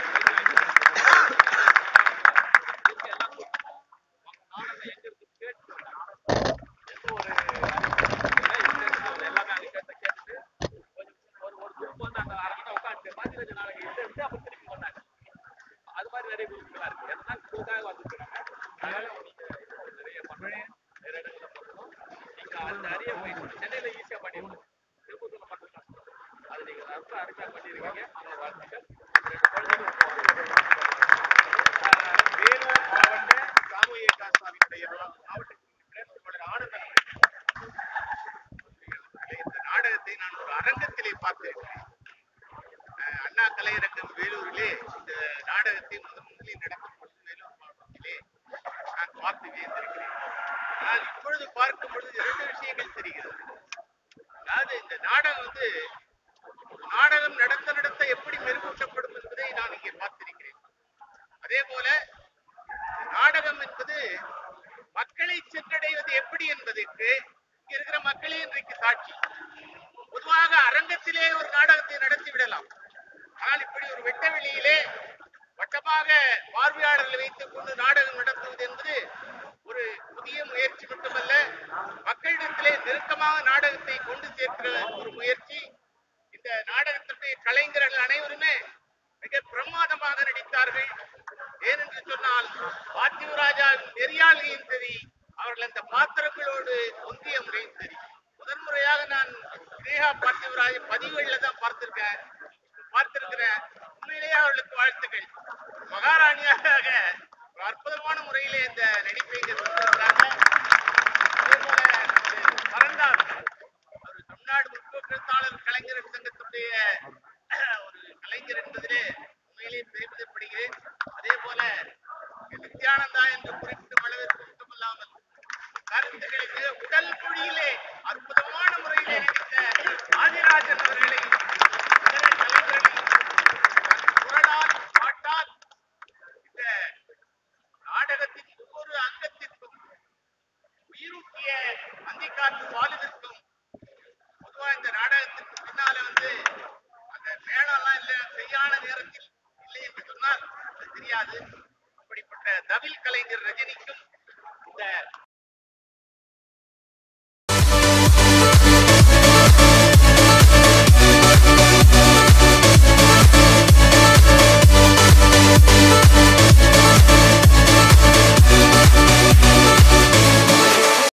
வந்து எல்லாம் கூப்பிட்டோம். உங்க நாடகம் எங்க இருக்கு கேட்டு எந்த ஒரு எல்லாமே அங்க கேட்ட கேட்டுட்டு கொஞ்சம் ஒரு ஒரு குரூப் வந்து அந்த அரை மணி உட்காந்து பாத்திரஜ நாடகம் இருந்து எடுத்து அப்புறம் திருப்பி பண்ணாங்க அது மாதிரி நிறைய குரூப்லாம் இருக்கு எல்லாம் இதுக்காக வந்துருக்காங்க அதனால நீங்க இன்னும் நிறைய பண்ணணும் நிறைய இடங்கள்ல பண்ணணும் நீங்க அந்த அரிய போயிட்டு சென்னையில ஈஸியா பண்ணிடணும் திருப்பூர்ல மட்டும் கஷ்டம் அது நீங்க ரொம்ப அருமையா பண்ணிருக்கீங்க உங்களோட வாழ்த்துக்கள் ரெண்டு குழந்தைகளும் ஆஹ் வேலூர் மாவட்ட சாமூகிக காசாவினுடைய மாவட்ட உறுப்பினர் உங்களுடைய ஆனந்தன் அவர்கள். இந்த நாடகத்தை நான் ஒரு அரங்கத்திலே பார்த்திருக்கிறேன் அஹ் அண்ணா கலையரங்கம் வேலூரிலே இந்த நாடகத்தை முதன் முதலில் நடக்கும் பொழுது வேலூர் மாவட்டத்திலே நான் பார்த்து வியந்திருக்கிறேன் ஆனால் இப்பொழுது பார்க்கும் பொழுது இரண்டு விஷயங்கள் தெரிகிறது அதாவது இந்த நாடகம் வந்து நாடகம் நடத்த நடத்த எப்படி மெருகூட்டப்படும் என்பதை நான் இங்கே பார்த்திருக்கிறேன் அதே போல நாடகம் என்பது மக்களை சென்றடைவது எப்படி என்பதற்கு இங்க இருக்கிற மக்களே இன்றைக்கு சாட்சி பொதுவாக அரங்கத்திலே ஒரு நாடகத்தை நடத்தி விடலாம் ஆனால் இப்படி ஒரு வெட்ட வெளியிலே வட்டமாக பார்வையாளர்களை வைத்துக் கொண்டு நாடகம் நடத்துவது என்பது ஒரு புதிய முயற்சி மட்டுமல்ல மக்களிடத்திலே நெருக்கமாக நாடகத்தை கொண்டு சேர்க்கிற ஒரு முயற்சி இந்த நாடகத்தினுடைய கலைஞர்கள் அனைவருமே மிக பிரமாதமாக நடித்தார்கள் ஏனென்று சொன்னால் பார்த்திவராஜாவின் நெறியாளியும் சரி அவர்கள் அந்த பாத்திரங்களோடு ஒன்றிய முறையும் சரி முதன்முறையாக நான் ஸ்னேகா பார்த்திவராஜ பதிவுகளில் தான் பார்த்திருக்கேன் பார்த்திருக்கிறேன் உண்மையிலேயே அவர்களுக்கு வாழ்த்துக்கள் மகாராணியாக ஒரு அற்புதமான முறையிலே இந்த நடிப்பை இங்கே தந்திருக்கிறாங்க அதே போல திரு பரந்தார் அவர் தமிழ்நாடு முற்போக்கு கலைஞர் சங்கத்துடைய ஒரு கலைஞர் என்பதிலே உண்மையிலேயே பெருமிதப்படுகிறேன் அதே போல நித்யானந்தா என்று குறிப்பிடும் அளவிற்கு மட்டுமல்லாமல் கருத்துக்களை மிக உடல் மொழியிலே அற்புதமான முறையிலே நடித்த ஆதிராஜன் அவர்களை இதர கலைஞர்களை தன் குரலால் பாட்டால் இந்த நாடகத்தின் ஒவ்வொரு அங்கத்திற்கும் உயிரூட்டிய அந்திக்காத்து பாலிதற்கும் பொதுவா இந்த நாடகத்திற்கு பின்னால வந்து அந்த மேளம்லாம் இல்ல சரியான நேரத்தில் இல்லை என்று சொன்னால் அது தெரியாது அப்படிப்பட்ட தவில் கலைஞர் ரஜினிக்கும் இந்த